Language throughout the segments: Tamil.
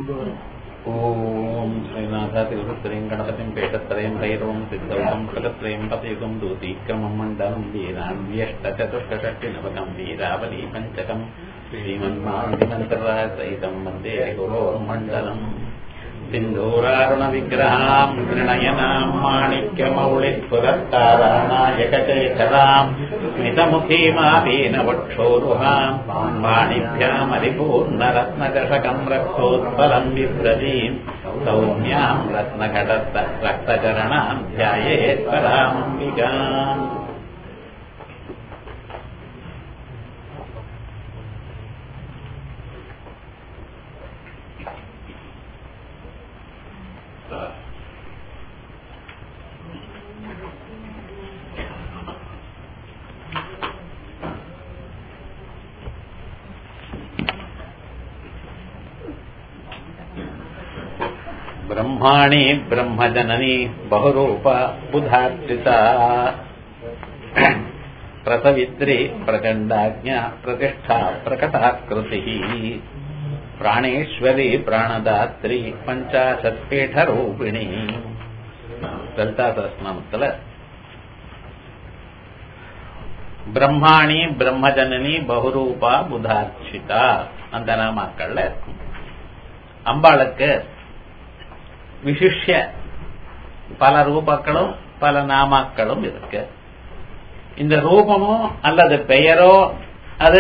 ॐ श्रीनाथातिरुत्रयं गणपतिं पेटत्रयं भैरवं सिद्धौकं खगत्रयं पतयुगं दूतीक्रमं मण्डलं वीरान्व्यष्टचतुष्कषष्टिनवकं वीरावली पञ्चकं श्रीमन्मान्तिमन्तरासहितं वन्दे गुरोर्मण्डलम् सिन्धूरारुणविग्रहाम् नृणयनाम् माणिक्यमौलिस्फुरत्तारानायकचेतराम् स्मितमुखीमापीनवक्षोरुहाम् वाणिभ्यामरिपूर्णरत्नकषकम् रक्तोत्पलम् बिभ्रतीम् सौम्याम् रत्नघटस्थ रक्तचरणाम् ध्यायेत्परामम्बिकाम् ब्रह्माणि ब्रह्मजननी बहुरूप बुधार्चिता प्रसवित्री प्रचण्डाज्ञा प्रतिष्ठा प्रकटाकृतिः प्राणेश्वरी प्राणदात्री பஞ்சாசத்பீഠரூபிணி லலிதா சஸ்நாமத்துல பிரம்மாணி பிரம்மஜனனி பகுரூபா புதார்ச்சிதா அந்த நாமாக்கள்ல இருக்கும் அம்பாளுக்கு விசிஷ்ய பல ரூபங்களும் பல நாமாக்களும் இருக்கு இந்த ரூபமோ அல்லது பெயரோ அது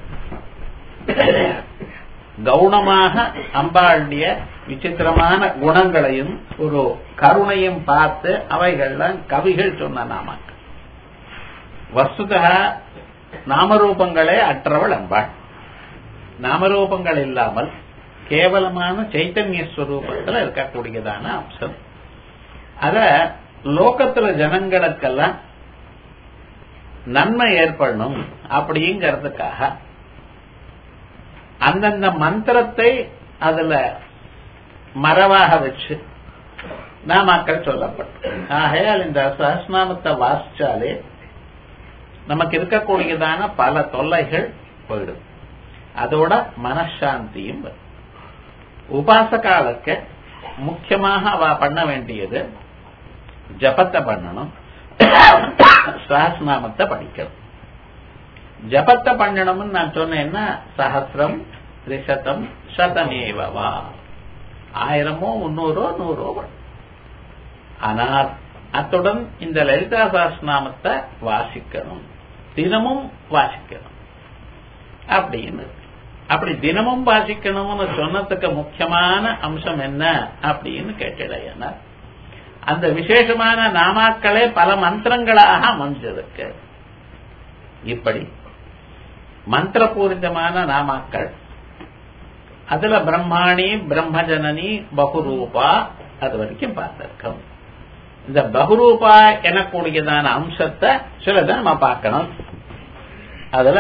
கவுனமாக அம்பாளுடைய விசித்திரமான குணங்களையும் ஒரு கருணையும் பார்த்து அவைகள்லாம் கவிகள் சொன்ன நாமாக்கள் வஸ்துதா நாமரூபங்களே அற்றவள் அம்பாள் நாமரூபங்கள் இல்லாமல் கேவலமான சைத்தன்ய ஸ்வரூபத்தில் இருக்கக்கூடியதான அம்சம் அத லோகத்துல ஜனங்களுக்கெல்லாம் நன்மை ஏற்படணும் அப்படிங்கிறதுக்காக அந்தந்த மந்திரத்தை அதுல மரவாக வச்சு நாமாக்கள் சொல்லப்பட்டு ஆகையால் இந்த சஹஸ்நாமத்தை வாசிச்சாலே நமக்கு இருக்கக்கூடியதான பல தொல்லைகள் போயிடும் அதோட மனசாந்தியும் வரும் உபாசகாலுக்கு முக்கியமாக அவ பண்ண வேண்டியது ஜபத்தை பண்ணணும் சஹஸ்நாமத்தை படிக்கணும் ஜபத்தை பண்ணணும்னு நான் சொன்னேன்னா சஹசிரம் ரிஷதம் சதமேவா ஆயிரமோ முன்னூறோ நூறோ ஆனால் அத்துடன் இந்த லலிதா சஹஸ்நாமத்தை வாசிக்கணும் தினமும் வாசிக்கணும் அப்படின்னு அப்படி தினமும் வாசிக்கணும்னு சொன்னதுக்கு முக்கியமான அம்சம் என்ன அப்படின்னு கேட்டடையா அந்த விசேஷமான நாமாக்களே பல மந்திரங்களாக அமைஞ்சிருக்கு இப்படி மந்திரபூரிதமான நாமாக்கள் அதுல பிரம்மாணி பிரம்மஜனனி பகுரூபா அது வரைக்கும் பார்த்திருக்கோம் இந்த பகுரூபா எனக்கூடியதான அம்சத்தை சிலதை நம்ம பார்க்கணும் அதுல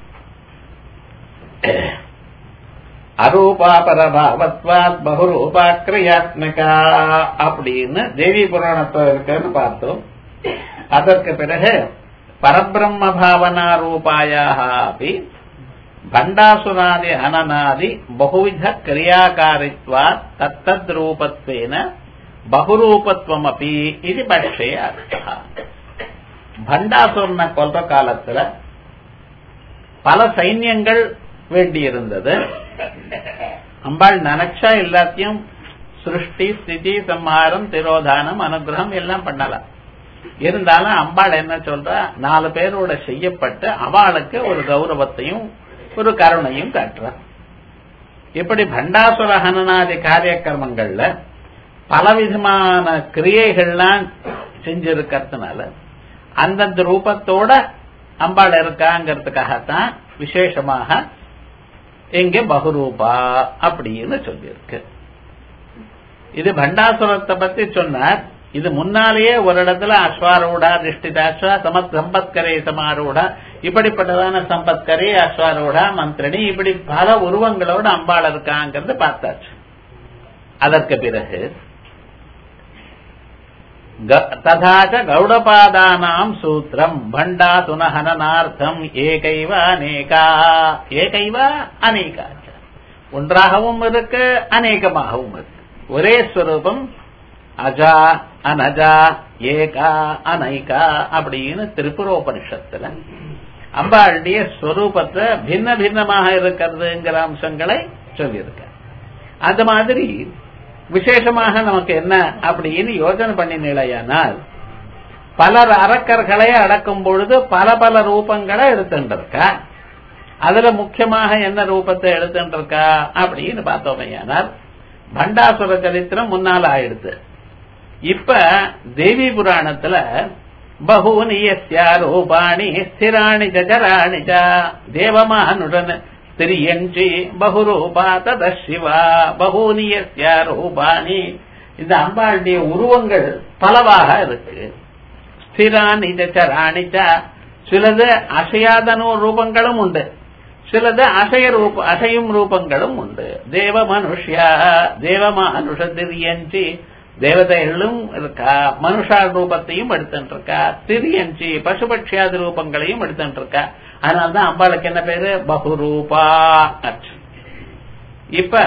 அரூபா பரபாவத்வாத் பகுரூபா கிரியாத்மிகா அப்படின்னு தேவி புராணத்தில் இருக்குன்னு பார்த்தோம் அதற்கு பிறகு பரபிரம்ம பாவனா ரூபாயாக அப்படி பண்டாசுராதி ஹனனாதி பகுவித கிரியாகாரித்வா தத்தத் ரூபத்வேன பகுரூபத்வம் அப்படி இது பட்சே அர்த்தா பண்டாசுரனை கொல்ற காலத்துல பல சைன்யங்கள் வேண்டியிருந்தது அம்பாள் நினைச்சா எல்லாத்தையும் சிருஷ்டி ஸ்திதி சம்ஹாரம் திரோதானம் அனுகிரகம் எல்லாம் பண்ணலாம் இருந்தாலும் அம்பாள் என்ன சொல்றா நாலு பேரோட செய்யப்பட்டு அவளுக்கு ஒரு கௌரவத்தையும் ஒரு கருணையும் காட்டுற இப்படி பண்டாசுர ஹனனாதி காரியக்கிரமங்கள்ல பலவிதமான கிரியைகள்லாம் செஞ்சிருக்கிறதுனால அந்தந்த ரூபத்தோட அம்பாள் இருக்காங்கிறதுக்காகத்தான் விசேஷமாக இங்க பகுரூபா அப்படின்னு சொல்லியிருக்கு இது பண்டாசுரத்தை பத்தி சொன்னார் இது முன்னாலேயே ஒரு இடத்துல அஸ்வாரூடா திருஷ்டிதாஸ்வா சமத் சம்பத்கரே சமாரூடா இப்படிப்பட்டதான சம்பத்கரே அஸ்வாரூடா மந்திரணி இப்படி பல உருவங்களோட அம்பாள் இருக்காங்கிறது பார்த்தாச்சு அதற்கு பிறகு ததாச்ச கௌடபாதானாம் சூத்திரம் பண்டாசுன ஹனனார்த்தம் ஏகைவ அநேகா ஏகைவ அநேகா ஒன்றாகவும் இருக்கு அநேகமாகவும் இருக்கு ஒரே ஸ்வரூபம் அஜா அனஜா ஏகா அனைகா அப்படின்னு திரிபுரோபனிஷத்துல அம்பாளுடைய ஸ்வரூபத்தை பின்ன பின்னமாக இருக்கிறதுங்கிற அம்சங்களை சொல்லியிருக்க அந்த மாதிரி விசேஷமாக நமக்கு என்ன அப்படின்னு யோசனை பண்ணினீழையானால் பலர் அரக்கர்களை அடக்கும் பொழுது பல பல ரூபங்களை எடுத்துருக்கா அதுல முக்கியமாக என்ன ரூபத்தை எடுத்துருக்கா அப்படின்னு பார்த்தோமையானால் பண்டாசுர சரித்திரம் முன்னால் ஆயிடுது இப்ப தேவி புராணத்துல பகூனி யஸ்யா ரூபாணி ஸ்திராணி ஜராணி தேவமானுடன் திரியஞ்சி பகுரூபா தத சிவா பகூனி யஸ்யா ரூபாணி இந்த அம்பாளுடைய உருவங்கள் பலவாக இருக்கு ஸ்திராணி சராணிச்ச சிலது அசையாத ரூபங்களும் உண்டு சிலது அசைய ரூப அசையும் ரூபங்களும் உண்டு தேவ மனுஷ்யா தேவ மனுஷ திரியஞ்சி தேவதைகளும் இருக்கா மனுஷா ரூபத்தையும் எடுத்துட்டு இருக்கா திரியஞ்சி பசுபட்சியாதி ரூபங்களையும் எடுத்துட்டு இருக்கா அதனால்தான் அம்பாளுக்கு என்ன பேரு பகுரூபா இப்ப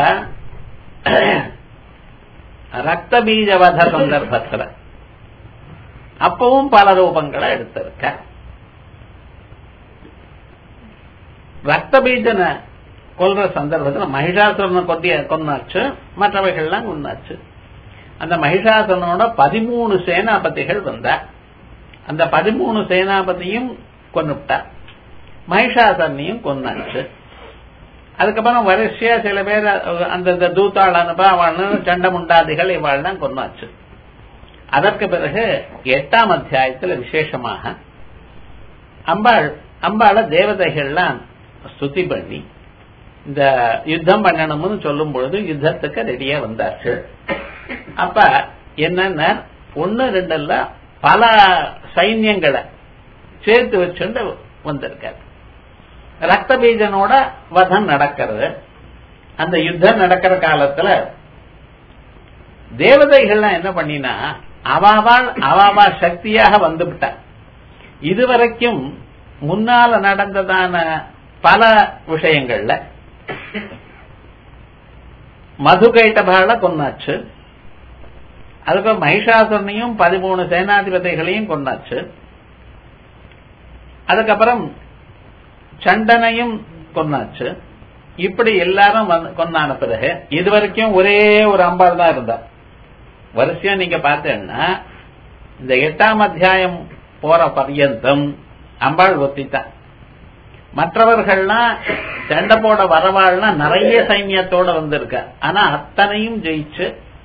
ரத்த பீஜவத சந்தர்ப்பத்துல அப்பவும் பல ரூபங்களை எடுத்திருக்க ரத்த பீஜனை கொல்ற சந்தர்ப்பத்தில் மகிஷாசுரனை கொட்டிய கொன்னாச்சு மற்றவைகள்லாம் கொன்னாச்சு அந்த மகிஷாசுரனோட பதிமூணு சேனாபதிகள் வந்தா அந்த பதிமூணு சேனாபதியும் கொன்னுட்டா மகிஷாசரனையும் கொன்னாச்சு அதுக்கப்புறம் வரிசையா சில பேர் அந்த தூத்தாள் அனுப்ப அவள் சண்டமுண்டாதிகள் இவாள்லாம் கொன்னாச்சு அதற்கு பிறகு எட்டாம் அத்தியாயத்துல விசேஷமாக அம்பாள் அம்பாள தேவதைகள்லாம் ஸ்துதி பண்ணி இந்த யுத்தம் பண்ணணும்னு சொல்லும் பொழுது யுத்தத்துக்கு ரெடியா வந்தாச்சு அப்ப என்னன்னா ஒன்னு ரெண்டு இல்ல பல சைன்யங்களை சேர்த்து வச்சுட்டு வந்திருக்காரு ரத்த பீஜனோட வதம் நடக்கிறது அந்த யுத்தம் நடக்கிற காலத்துல தேவதைகள்லாம் என்ன பண்ணினா அவாவால் அவாவா சக்தியாக வந்துவிட்டார் இதுவரைக்கும் முன்னால நடந்ததான பல விஷயங்கள்ல மதுகைட்டபால கொன்னாச்சு அதுக்கப்புறம் மகிஷாசுரனையும் பதிமூணு சேனாதிபதிகளையும் கொண்டாச்சு அதுக்கப்புறம் சண்டனையும் கொன்னாச்சு இப்படி எல்லாரும் கொண்டான பிறகு இது வரைக்கும் ஒரே ஒரு அம்பாள் தான் இருந்தா வரிசையா நீங்க பார்த்தேன்னா இந்த எட்டாம் அத்தியாயம் போற பர்யந்தம் அம்பாள் ஒத்தித்தான் மற்றவர்கள்லாம் சண்டை போட வரவாள்னா நிறைய சைன்யத்தோட வந்திருக்க ஆனா அத்தனையும் ஜெயிச்சு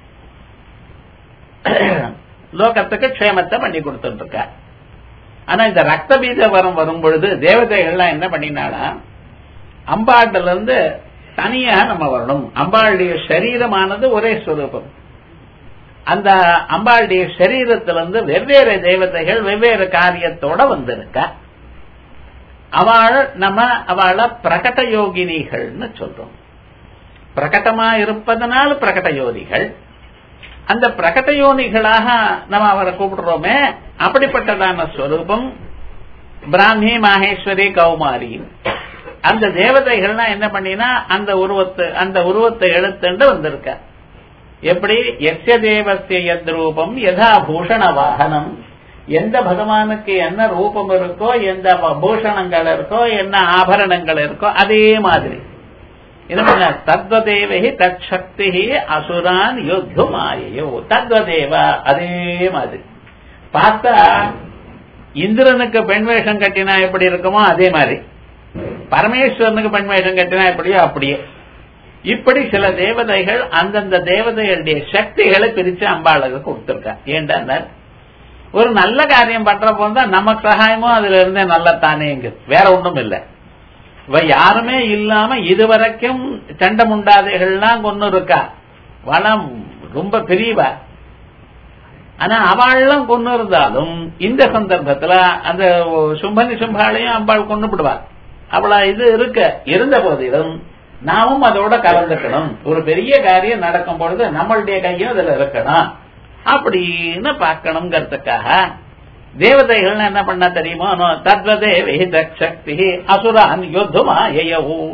லோகத்துக்கு க்ஷேமத்தை பண்ணி கொடுத்துட்டு இருக்க ஆனா இந்த ரத்த பீஜ வரம் வரும் பொழுது தேவதைகள்லாம் என்ன பண்ணினாலா அம்பாட்டில இருந்து தனியாக நம்ம வரணும் அம்பாளுடைய சரீரமானது ஒரே ஸ்வரூபம் அந்த அம்பாளுடைய சரீரத்திலிருந்து வெவ்வேறு தேவதைகள் வெவ்வேறு காரியத்தோட வந்திருக்க அவள் நம்ம அவளை பிரகட யோகினிகள்னு சொல்றோம் பிரகடமா இருப்பதனால் பிரகட யோகிகள் அந்த பிரகட யோனிகளாக நம்ம அவரை கூப்பிடுறோமே அப்படிப்பட்டதான ஸ்வரூபம் பிராமி மாகேஸ்வரி கௌமாரி அந்த தேவதைகள்லாம் என்ன பண்ணினா அந்த உருவத்தை அந்த உருவத்தை எழுத்துண்டு வந்திருக்க எப்படி எஸ்ய தேவசிய எத் ரூபம் யதா பூஷண வாகனம் எந்த பகவானுக்கு என்ன ரூபம் இருக்கோ எந்த பூஷணங்கள் இருக்கோ என்ன ஆபரணங்கள் இருக்கோ அதே மாதிரி என்ன தத்வதேவகி தத் சக்தி அசுரான் யுத்து மாயையோ தத்வதேவ அதே மாதிரி பார்த்தா இந்திரனுக்கு பெண் வேஷம் கட்டினா எப்படி இருக்குமோ அதே மாதிரி பரமேஸ்வரனுக்கு பெண் வேஷம் கட்டினா எப்படியோ அப்படியே இப்படி சில தேவதைகள் அந்தந்த தேவதைகளுடைய சக்திகளை பிரிச்சு அம்பாளுக்கு கொடுத்திருக்கா ஏண்டா ஒரு நல்ல காரியம் பண்ற போது நமக்கு சகாயமும் அதுல இருந்தே நல்ல தானேங்க வேற ஒண்ணும் இல்லை இவ யாருமே இல்லாம இதுவரைக்கும் சண்டை முண்டாதைகள்லாம் கொண்டு இருக்கா வளம் ரொம்ப பெரியவா ஆனா அவள்லாம் கொண்டு இருந்தாலும் இந்த சந்தர்ப்பத்துல அந்த சும்பனி சும்பாளையும் அம்பாள் கொண்டு விடுவா அவள இது இருக்க இருந்த போதிலும் நாமும் அதோட கலந்துக்கணும் ஒரு பெரிய காரியம் நடக்கும் பொழுது நம்மளுடைய கையும் அதுல இருக்கணும் அப்படின்னு பார்க்கணுங்கிறதுக்காக தேவதைகள் என்ன பண்ண தெரியுமோ தத்வதேவி சக்தி அசுரான் யுத்தமா எயவு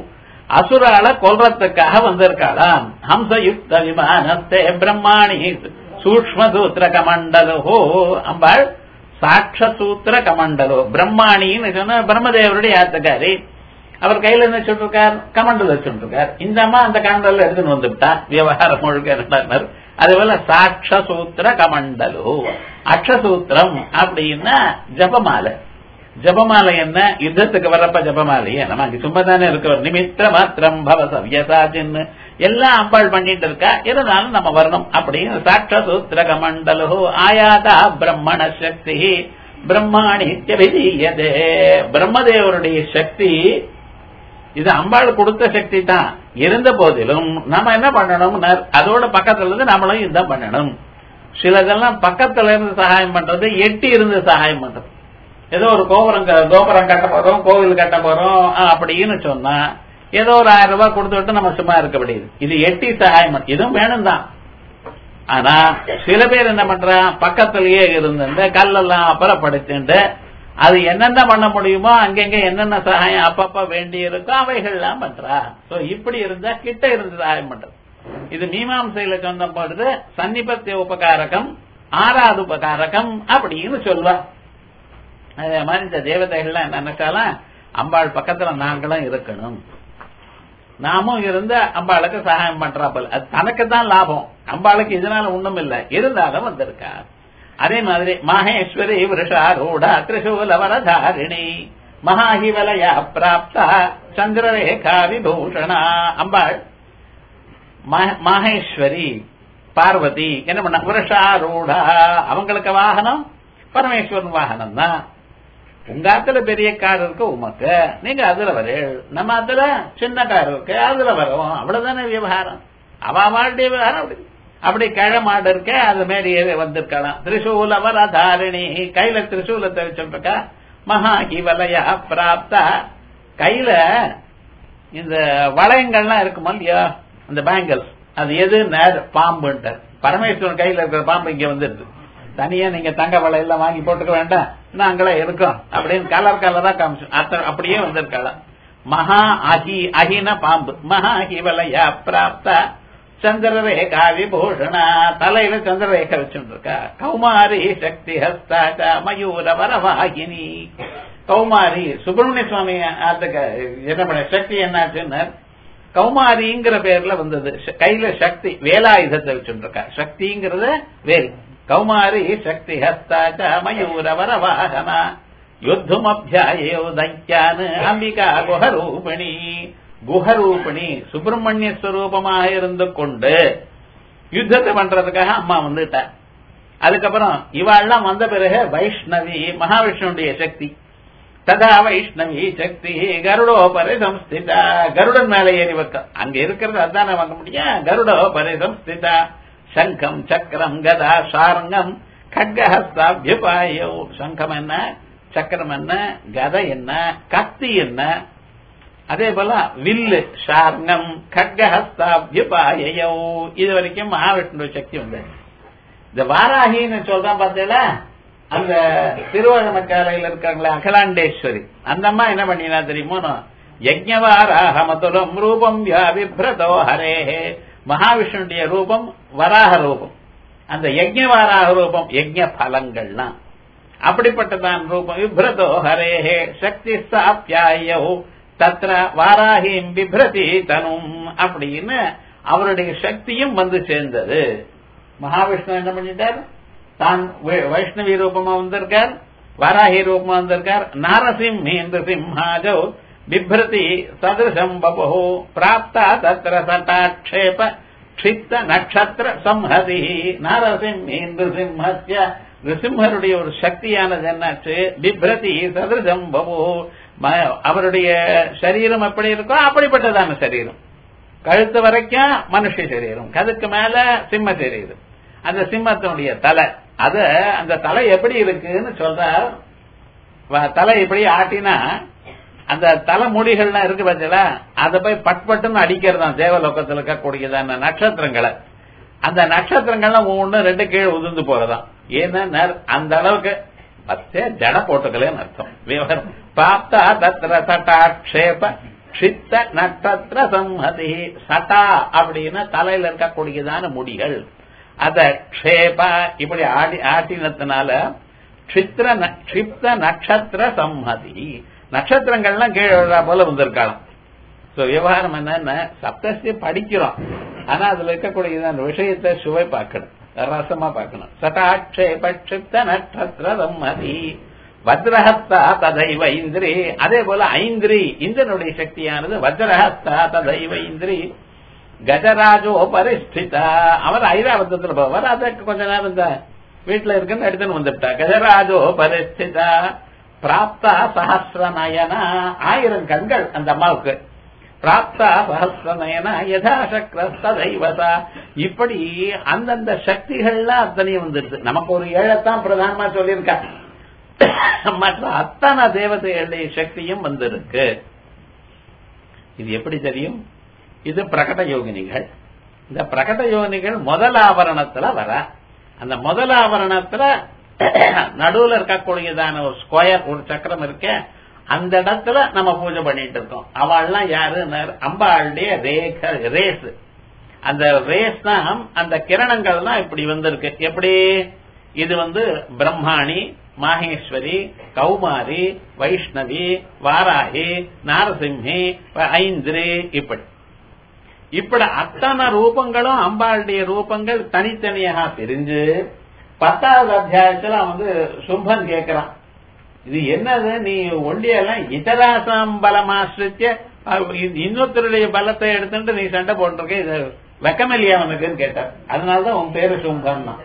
அசுரால கொல்றதுக்காக வந்திருக்காளாம் ஹம்சயுக்த விமானத்தே பிரம்மாணி சூக்ம சூத்திர கமண்டலோ அம்பாள் சாட்ச சூத்திர கமண்டலோ பிரம்மாணின்னு சொன்னா பிரம்மதேவருடைய ஆத்துக்காரி அவர் கையில என்ன சொல்லிருக்கார் கமண்டல் வச்சுருக்கார் இந்த அம்மா அந்த கமண்டல் எடுத்துன்னு வந்துவிட்டா விவகாரம் முழுக்க நடந்தார் அது போல சாட்ச சூத்திர கமண்டலோ அக்ஷசூத்திரம் அப்படின்னா ஜபமாலை ஜபமாலை என்ன யுத்தத்துக்கு வரப்ப ஜபமாலையே நமக்கு சும்மா தானே இருக்க நிமித்த மாத்திரம் பவ சவ்யசாச்சின்னு எல்லாம் அம்பாள் பண்ணிட்டு இருக்கா இருந்தாலும் நம்ம வரணும் அப்படின்னு சாட்ச சூத்திர கமண்டலோ ஆயாதா பிரம்மண சக்தி பிரம்மாணித்யபிதீயதே பிரம்மதேவருடைய சக்தி இது அம்பாள் கொடுத்த சக்தி தான் இருந்த போதிலும் நம்ம என்ன பண்ணணும் அதோட பக்கத்துல இருந்து நம்மளும் இதுதான் பண்ணணும் சிலதெல்லாம் பக்கத்துல இருந்து சகாயம் பண்றது எட்டி இருந்து சகாயம் பண்றது ஏதோ ஒரு கோபுரம் கோபுரம் கட்ட போறோம் கோவில் கட்ட போறோம் அப்படின்னு சொன்னா ஏதோ ஒரு ஆயிரம் ரூபாய் கொடுத்துட்டு நம்ம சும்மா இருக்க முடியுது இது எட்டி சகாயம் இதுவும் வேணும் தான் ஆனா சில பேர் என்ன பண்றான் பக்கத்திலேயே இருந்து கல்லெல்லாம் அப்புறப்படுத்திட்டு அது என்னென்ன பண்ண முடியுமோ அங்கங்க என்னென்ன சகாயம் அப்பப்ப வேண்டி இருக்கோ அவைகள்லாம் பண்றா சோ இப்படி இருந்தா கிட்ட இருந்து சகாயம் பண்றது இது மீமாசையில சொன்னப்படுது சன்னிபத்திய உபகாரகம் ஆறாவது உபகாரகம் அப்படின்னு சொல்வா அதே மாதிரி இந்த தேவதைகள்லாம் என்ன நினைச்சாலும் அம்பாள் பக்கத்துல நாங்களும் இருக்கணும் நாமும் இருந்த அம்பாளுக்கு சகாயம் பண்றா போல அது தனக்கு தான் லாபம் அம்பாளுக்கு இதனால ஒண்ணும் இல்ல இருந்தாலும் வந்திருக்கா அதே மாதிரி மகேஸ்வரி விருஷாரூடா திரிசூல வரதாரிணி மகாஹிவலய பிராப்தா சந்திரரேகா விபூஷணா அம்பாள் மகேஸ்வரி பார்வதி என்ன பண்ண விருஷாரூடா அவங்களுக்கு வாகனம் பரமேஸ்வரன் வாகனம் தான் உங்க ஆத்துல பெரிய கார் இருக்கு உமக்கு நீங்க அதுல வர நம்ம அதுல சின்ன கார் இருக்கு அதுல வரும் அவ்வளவுதானே விவகாரம் அவ வாழ்டைய விவகாரம் அப்படி அப்படி கிழ மாடு இருக்க அது மாரி வந்திருக்கலாம் திரிசூல வரதாரிணி கையில திரிசூலத்தை வச்சிருக்கா மகா வலையா பிராப்தா கையில இந்த வளையங்கள்லாம் இருக்குமா இல்லையா இந்த பேங்கிள்ஸ் அது எது பாம்புன்ட்டு பரமேஸ்வரன் கையில இருக்கிற பாம்பு இங்க வந்துருது தனியா நீங்க தங்க வளையெல்லாம் வாங்கி போட்டுக்க வேண்டாம் நாங்களே இருக்கோம் அப்படின்னு கலர் கலரா காமிச்சு அப்படியே வந்திருக்கலாம் மகா அஹி அஹின பாம்பு மகா ஹிவலயா பிராப்தா சந்திரரேகா விபூஷணா தலையில சந்திரரேகா வச்சுட்டு இருக்கா கௌமாரி சக்தி ஹஸ்தாச்ச மயூர வரவாகினி கௌமாரி சுப்பிரமணிய சுவாமி அதுக்கு என்ன பண்ண சக்தி என்னாச்சுன்னு கௌமாரிங்கிற பேர்ல வந்தது கையில சக்தி வேலாயுதத்தை வச்சுட்டு இருக்கா சக்திங்கிறது வேல் கௌமாரி சக்தி ஹஸ்தாச்ச மயூர வரவாகனா யுத்தமபியாயோ தைத்யான் அம்பிகா குஹரூபிணி குஹரூபிணி சுப்பிரமணிய ஸ்வரூபமாக இருந்து கொண்டு யுத்தத்தை பண்றதுக்காக அம்மா வந்துட்டா அதுக்கப்புறம் இவாள்லாம் வந்த பிறகு வைஷ்ணவி மகாவிஷ்ணுடைய சக்தி ததா வைஷ்ணவி சக்தி கருடோபரி சம்ஸ்திதா கருடன் மேல ஏறி வைக்க அங்க இருக்கிறது அதான வாங்க முடியும் கருடோபரி சம்ஸ்திதா சங்கம் சக்கரம் கதா சாரங்கம் கட்கஹஸ்தாபியபாயோ சங்கம் என்ன சக்கரம் என்ன கதை என்ன கத்தி என்ன அதே போல வில்லு ஷார்ங்கம் கட்கஹஸ்தாபியபாயோ இது வரைக்கும் மகாவிஷ்ணு சக்தி உண்டு இந்த வாராகின்னு சொல்றான் பார்த்தீங்களா அந்த திருவண்ணக்காலையில் இருக்காங்களே அகலாண்டேஸ்வரி அந்த அம்மா என்ன பண்ணினா தெரியுமோ யஜ்ஞவாராக மதுரம் ரூபம் வியாபிபிரதோ ஹரே மகாவிஷ்ணுடைய ரூபம் வராக ரூபம் அந்த யஜ்ஞவாராக ரூபம் யஜ்ஞ பலங்கள்லாம் அப்படிப்பட்டதான் ரூபம் விப்ரதோ ஹரேஹே சக்தி சாப்பியாயோ தத்ர வாராகிம் பிப்ரதி தனும் அப்படின்னு அவருடைய சக்தியும் வந்து சேர்ந்தது மகாவிஷ்ணு என்ன பண்ணிட்டார் தான் வைஷ்ணவி ரூபமா வந்திருக்கார் வாராகி ரூபமா வந்திருக்கார் நாரசிம்மி சிம்ஹாஜோ பிப்ரதி சதிருஷம் பபு பிராப்தா தத்திர சட்டாட்சேப க்ஷித்த நட்சத்திர சம்ஹதி நாரசிம்மி சிம்ஹஸ்ய நிருசிம்மருடைய ஒரு சக்தியானது என்னாச்சு பிப்ரதி சதிருஷம் பபு அவருடைய சரீரம் எப்படி இருக்கோ அப்படிப்பட்டதான சரீரம் கழுத்து வரைக்கும் மனுஷ சரீரம் அதுக்கு மேல சிம்ம சரீரம் அந்த சிம்மத்தினுடைய தலை அத அந்த தலை எப்படி இருக்குன்னு சொல்றார் தலை எப்படி ஆட்டினா அந்த தலைமுடிகள்லாம் இருக்கு பார்த்தீங்களா அதை போய் பட்பட்டுன்னு அடிக்கிறதான் தேவலோகத்தில் இருக்கக்கூடியதான நட்சத்திரங்களை அந்த நட்சத்திரங்கள்லாம் ஒவ்வொன்று ரெண்டு கீழே உதிர்ந்து போறதாம் ஏன்னா அந்த அளவுக்கு பத்தே ஜட போட்டுக்கலன்னு அர்த்தம் விவரம் பாப்தா தத்திர சட்டாட்சேப க்ஷித்த நட்சத்திர சம்மதி சட்டா அப்படின்னா தலையில இருக்கக்கூடியதான முடிகள் அத க்ஷேப இப்படி ஆடி ஆட்டினத்தினால க்ஷித்ர ந- க்ஷிப்த நட்சத்திர சம்மதி நட்சத்திரங்கள்லாம் கீழே விழுறா போல வந்திருக்கலாம் சோ விவகாரம் என்னன்னா சப்தஸ்தி படிக்கிறோம் ஆனா அதுல இருக்கக்கூடிய அந்த விஷயத்தை சுவை பார்க்கணும் ரசமா பார்க்கணும் சட்டாட்சேப க்ஷிப்த நட்சத்திர சம்மதி வஜ்ரஹஸ்தா ததைவ இந்திரி அதே போல ஐந்திரி இந்திரனுடைய சக்தியானது வஜ்ரஹஸ்தா ததைவ இந்திரி கஜராஜோ பரிஷ்டிதா அவர் ஐராவதத்துல போவார் அதற்கு கொஞ்ச நேரம் இந்த வீட்டுல இருக்குன்னு எடுத்துன்னு வந்துட்டா கஜராஜோ பரிஷ்டிதா பிராப்தா சஹசிர நயனா ஆயிரம் கண்கள் அந்த அம்மாவுக்கு பிராப்தா சஹசிர நயனா யதாசக்ரஸ்ததைவதா இப்படி அந்தந்த சக்திகள்லாம் அத்தனையும் வந்துருது நமக்கு ஒரு ஏழத்தான் பிரதானமா சொல்லியிருக்கா மற்ற அத்தனை தேவதைகளுடைய சக்தியும் வந்திருக்கு இது எப்படி தெரியும் இது பிரகட யோகினிகள் இந்த பிரகட யோகினிகள் முதல் ஆவரணத்துல வர அந்த முதல் ஆவரணத்துல நடுவுல இருக்கக்கூடியதான ஒரு ஸ்கொயர் ஒரு சக்கரம் இருக்க அந்த இடத்துல நம்ம பூஜை பண்ணிட்டு இருக்கோம் அவள்லாம் யாரு அம்பாளுடைய ரேக ரேஸ் அந்த ரேஸ் தான் அந்த கிரணங்கள் தான் இப்படி வந்திருக்கு எப்படி இது வந்து பிரம்மாணி மாகேஸ்வரி கௌமாரி வைஷ்ணவி வாராகி நாரசிம்மி ஐந்திரி இப்படி இப்படி அத்தனை ரூபங்களும் அம்பாளுடைய ரூபங்கள் தனித்தனியாக பிரிஞ்சு பத்தாவது அத்தியாயத்துல வந்து சும்பன் கேட்கிறான் இது என்னது நீ ஒண்டியெல்லாம் இதராசம் பலமாசிரிச்ச இன்னொருத்தருடைய பலத்தை எடுத்துட்டு நீ சண்டை போட்டிருக்க இது வெக்கமில்லையா உனக்குன்னு கேட்டார் அதனாலதான் உன் பேரு சும்பன் தான்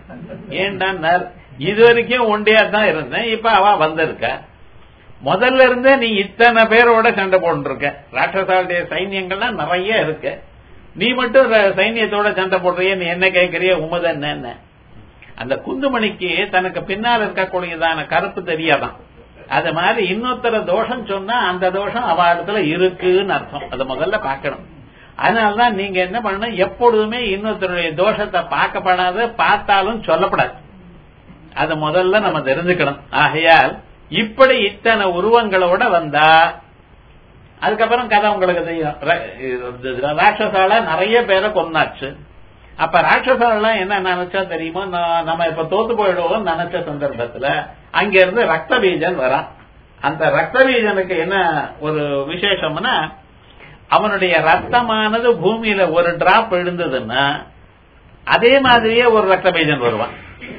ஏன்டா இது வரைக்கும் ஒண்டியா தான் இருந்தேன் இப்ப அவ வந்திருக்க முதல்ல இருந்தே நீ இத்தனை பேரோட சண்டை போட்டுருக்க ராட்சசாவுடைய சைன்யங்கள்லாம் நிறைய இருக்கு நீ மட்டும் ர- சைன்யத்தோட சண்டை போடுறிய நீ என்ன கேட்கறிய உமதன் என்ன அந்த குந்துமணிக்கு தனக்கு பின்னால் இருக்கக்கூடியதான கருப்பு தெரியாதான் அது மாதிரி இன்னொருத்தர தோஷம் சொன்னா அந்த தோஷம் அவ இடத்துல இருக்குன்னு அர்த்தம் அதை முதல்ல பார்க்கணும் அதனாலதான் நீங்க என்ன பண்ணணும் எப்பொழுதுமே இன்னொருத்தருடைய தோஷத்தை பார்க்கப்படாது பார்த்தாலும் சொல்லப்படாது அது முதல்ல நம்ம தெரிஞ்சுக்கணும் ஆகையால் இப்படி இத்தனை உருவங்களோட வந்தா அதுக்கப்புறம் கதை உங்களுக்கு தெரியும் ர- இது ராட்சசால நிறைய பேரை கொன்னாச்சு அப்ப ராட்சசாலாம் என்ன நினைச்சா தெரியுமோ நான் நம்ம இப்ப தோத்து போயிடுவோம் நினைச்ச சந்தர்ப்பத்துல அங்க இருந்து ரத்த பீஜன் வரான் அந்த ரத்த பீஜனுக்கு என்ன ஒரு விசேஷம்னா அவனுடைய ரத்தமானது பூமியில ஒரு டிராப் விழுந்ததுன்னா அதே மாதிரியே ஒரு ரத்த பீஜன் வருவான்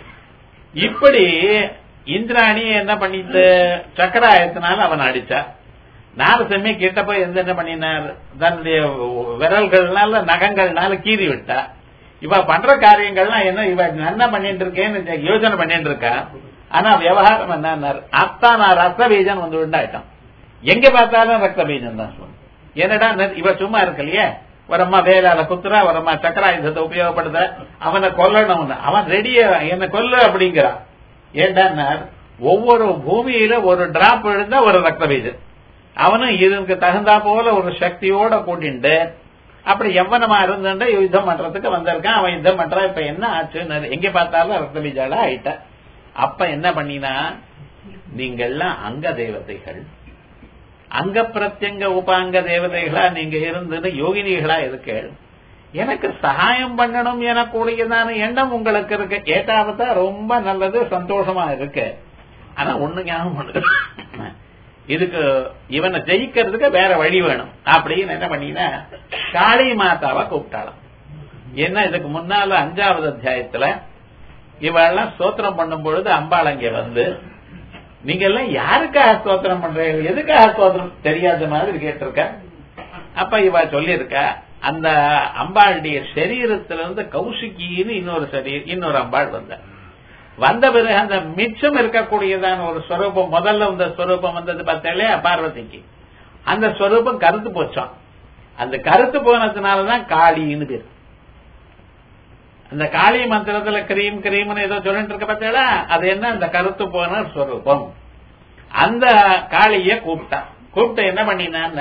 இப்படி இந்திராணி என்ன பண்ணிட்டு சக்கராயத்தினால அவன் அடிச்சா நாரசிம்மி கிட்ட போய் எந்த என்ன பண்ணினார் தன்னுடைய விரல்கள்னால நகங்கள்னால கீறி விட்டா இவ பண்ற காரியங்கள்லாம் என்ன இவ என்ன பண்ணிட்டு இருக்கேன்னு யோசனை பண்ணிட்டு இருக்கா ஆனா விவகாரம் என்ன அத்தான் நான் ரத்த பீஜன் வந்து உண்டாயிட்டான் எங்க பார்த்தாலும் ரத்த பீஜன் தான் சொல்லணும் என்னடா நெ- இவ சும்மா இருக்கலையே வரம்மா வேலால குத்துறா வரம்மா சக்கராயுதத்தை உபயோகப்படுத்த அவனை கொல்லணும்னு அவன் ரெடிய என்ன கொல்லு அப்படிங்கிறான் ஏண்டா ஒவ்வொரு பூமியில ஒரு டிராப் விழுந்தா ஒரு ரத்த பீஜன் அவனும் இதுக்கு தகுந்தா போல ஒரு சக்தியோட கூட்டிண்டு அப்படி எவ்வனமா இருந்துட்டு யுத்தம் பண்றதுக்கு வந்திருக்கான் அவன் யுத்தம் பண்றான் இப்ப என்ன ஆச்சுன்னு எங்க பார்த்தாலும் ரத்த பீஜால ஆயிட்ட அப்ப என்ன பண்ணினா நீங்கள்லாம் அங்க தேவதைகள் அங்க பிரத்யங்க உபாங்க தேவதைகளா நீங்க இருந்தது யோகினிகளா இருக்கு எனக்கு சகாயம் பண்ணணும் எனக்கூடியதான எண்ணம் உங்களுக்கு இருக்கு ஏட்டாவதா ரொம்ப நல்லது சந்தோஷமா இருக்கு ஆனா ஒண்ணு ஞாபகம் பண்ணுங்க இதுக்கு இவனை ஜெயிக்கிறதுக்கு வேற வழி வேணும் அப்படின்னு என்ன பண்ணினா காளி மாதாவை கூப்பிட்டாளாம் என்ன இதுக்கு முன்னால அஞ்சாவது அத்தியாயத்துல இவெல்லாம் ஸ்தோத்திரம் பண்ணும் பொழுது அம்பாள் அங்கே வந்து நீங்க எல்லாம் யாருக்காக ஸ்தோத்திரம் பண்றீங்க எதுக்காக ஸ்தோத்திரம் தெரியாத மாதிரி கேட்டிருக்க அப்ப இவ சொல்லியிருக்க அந்த அம்பாளுடைய சரீரத்திலிருந்து கௌசிகின்னு இன்னொரு சரீர் இன்னொரு அம்பாள் வந்த வந்த பிறகு அந்த மிச்சம் இருக்கக்கூடியதான ஒரு ஸ்வரூபம் முதல்ல வந்த ஸ்வரூபம் வந்தது பார்த்தாலே பார்வதிக்கு அந்த ஸ்வரூபம் கருத்து போச்சான் அந்த கருத்து போனதுனாலதான் காளின்னு பேர் அந்த காளி மந்திரத்துல கிரீம் கிரீம்னு ஏதோ சொல்லிட்டு இருக்க பார்த்தீங்களா அது என்ன அந்த கருத்து போன ஸ்வரூபம் அந்த காளிய கூப்பிட்டா கூப்பிட்டு என்ன பண்ணினான்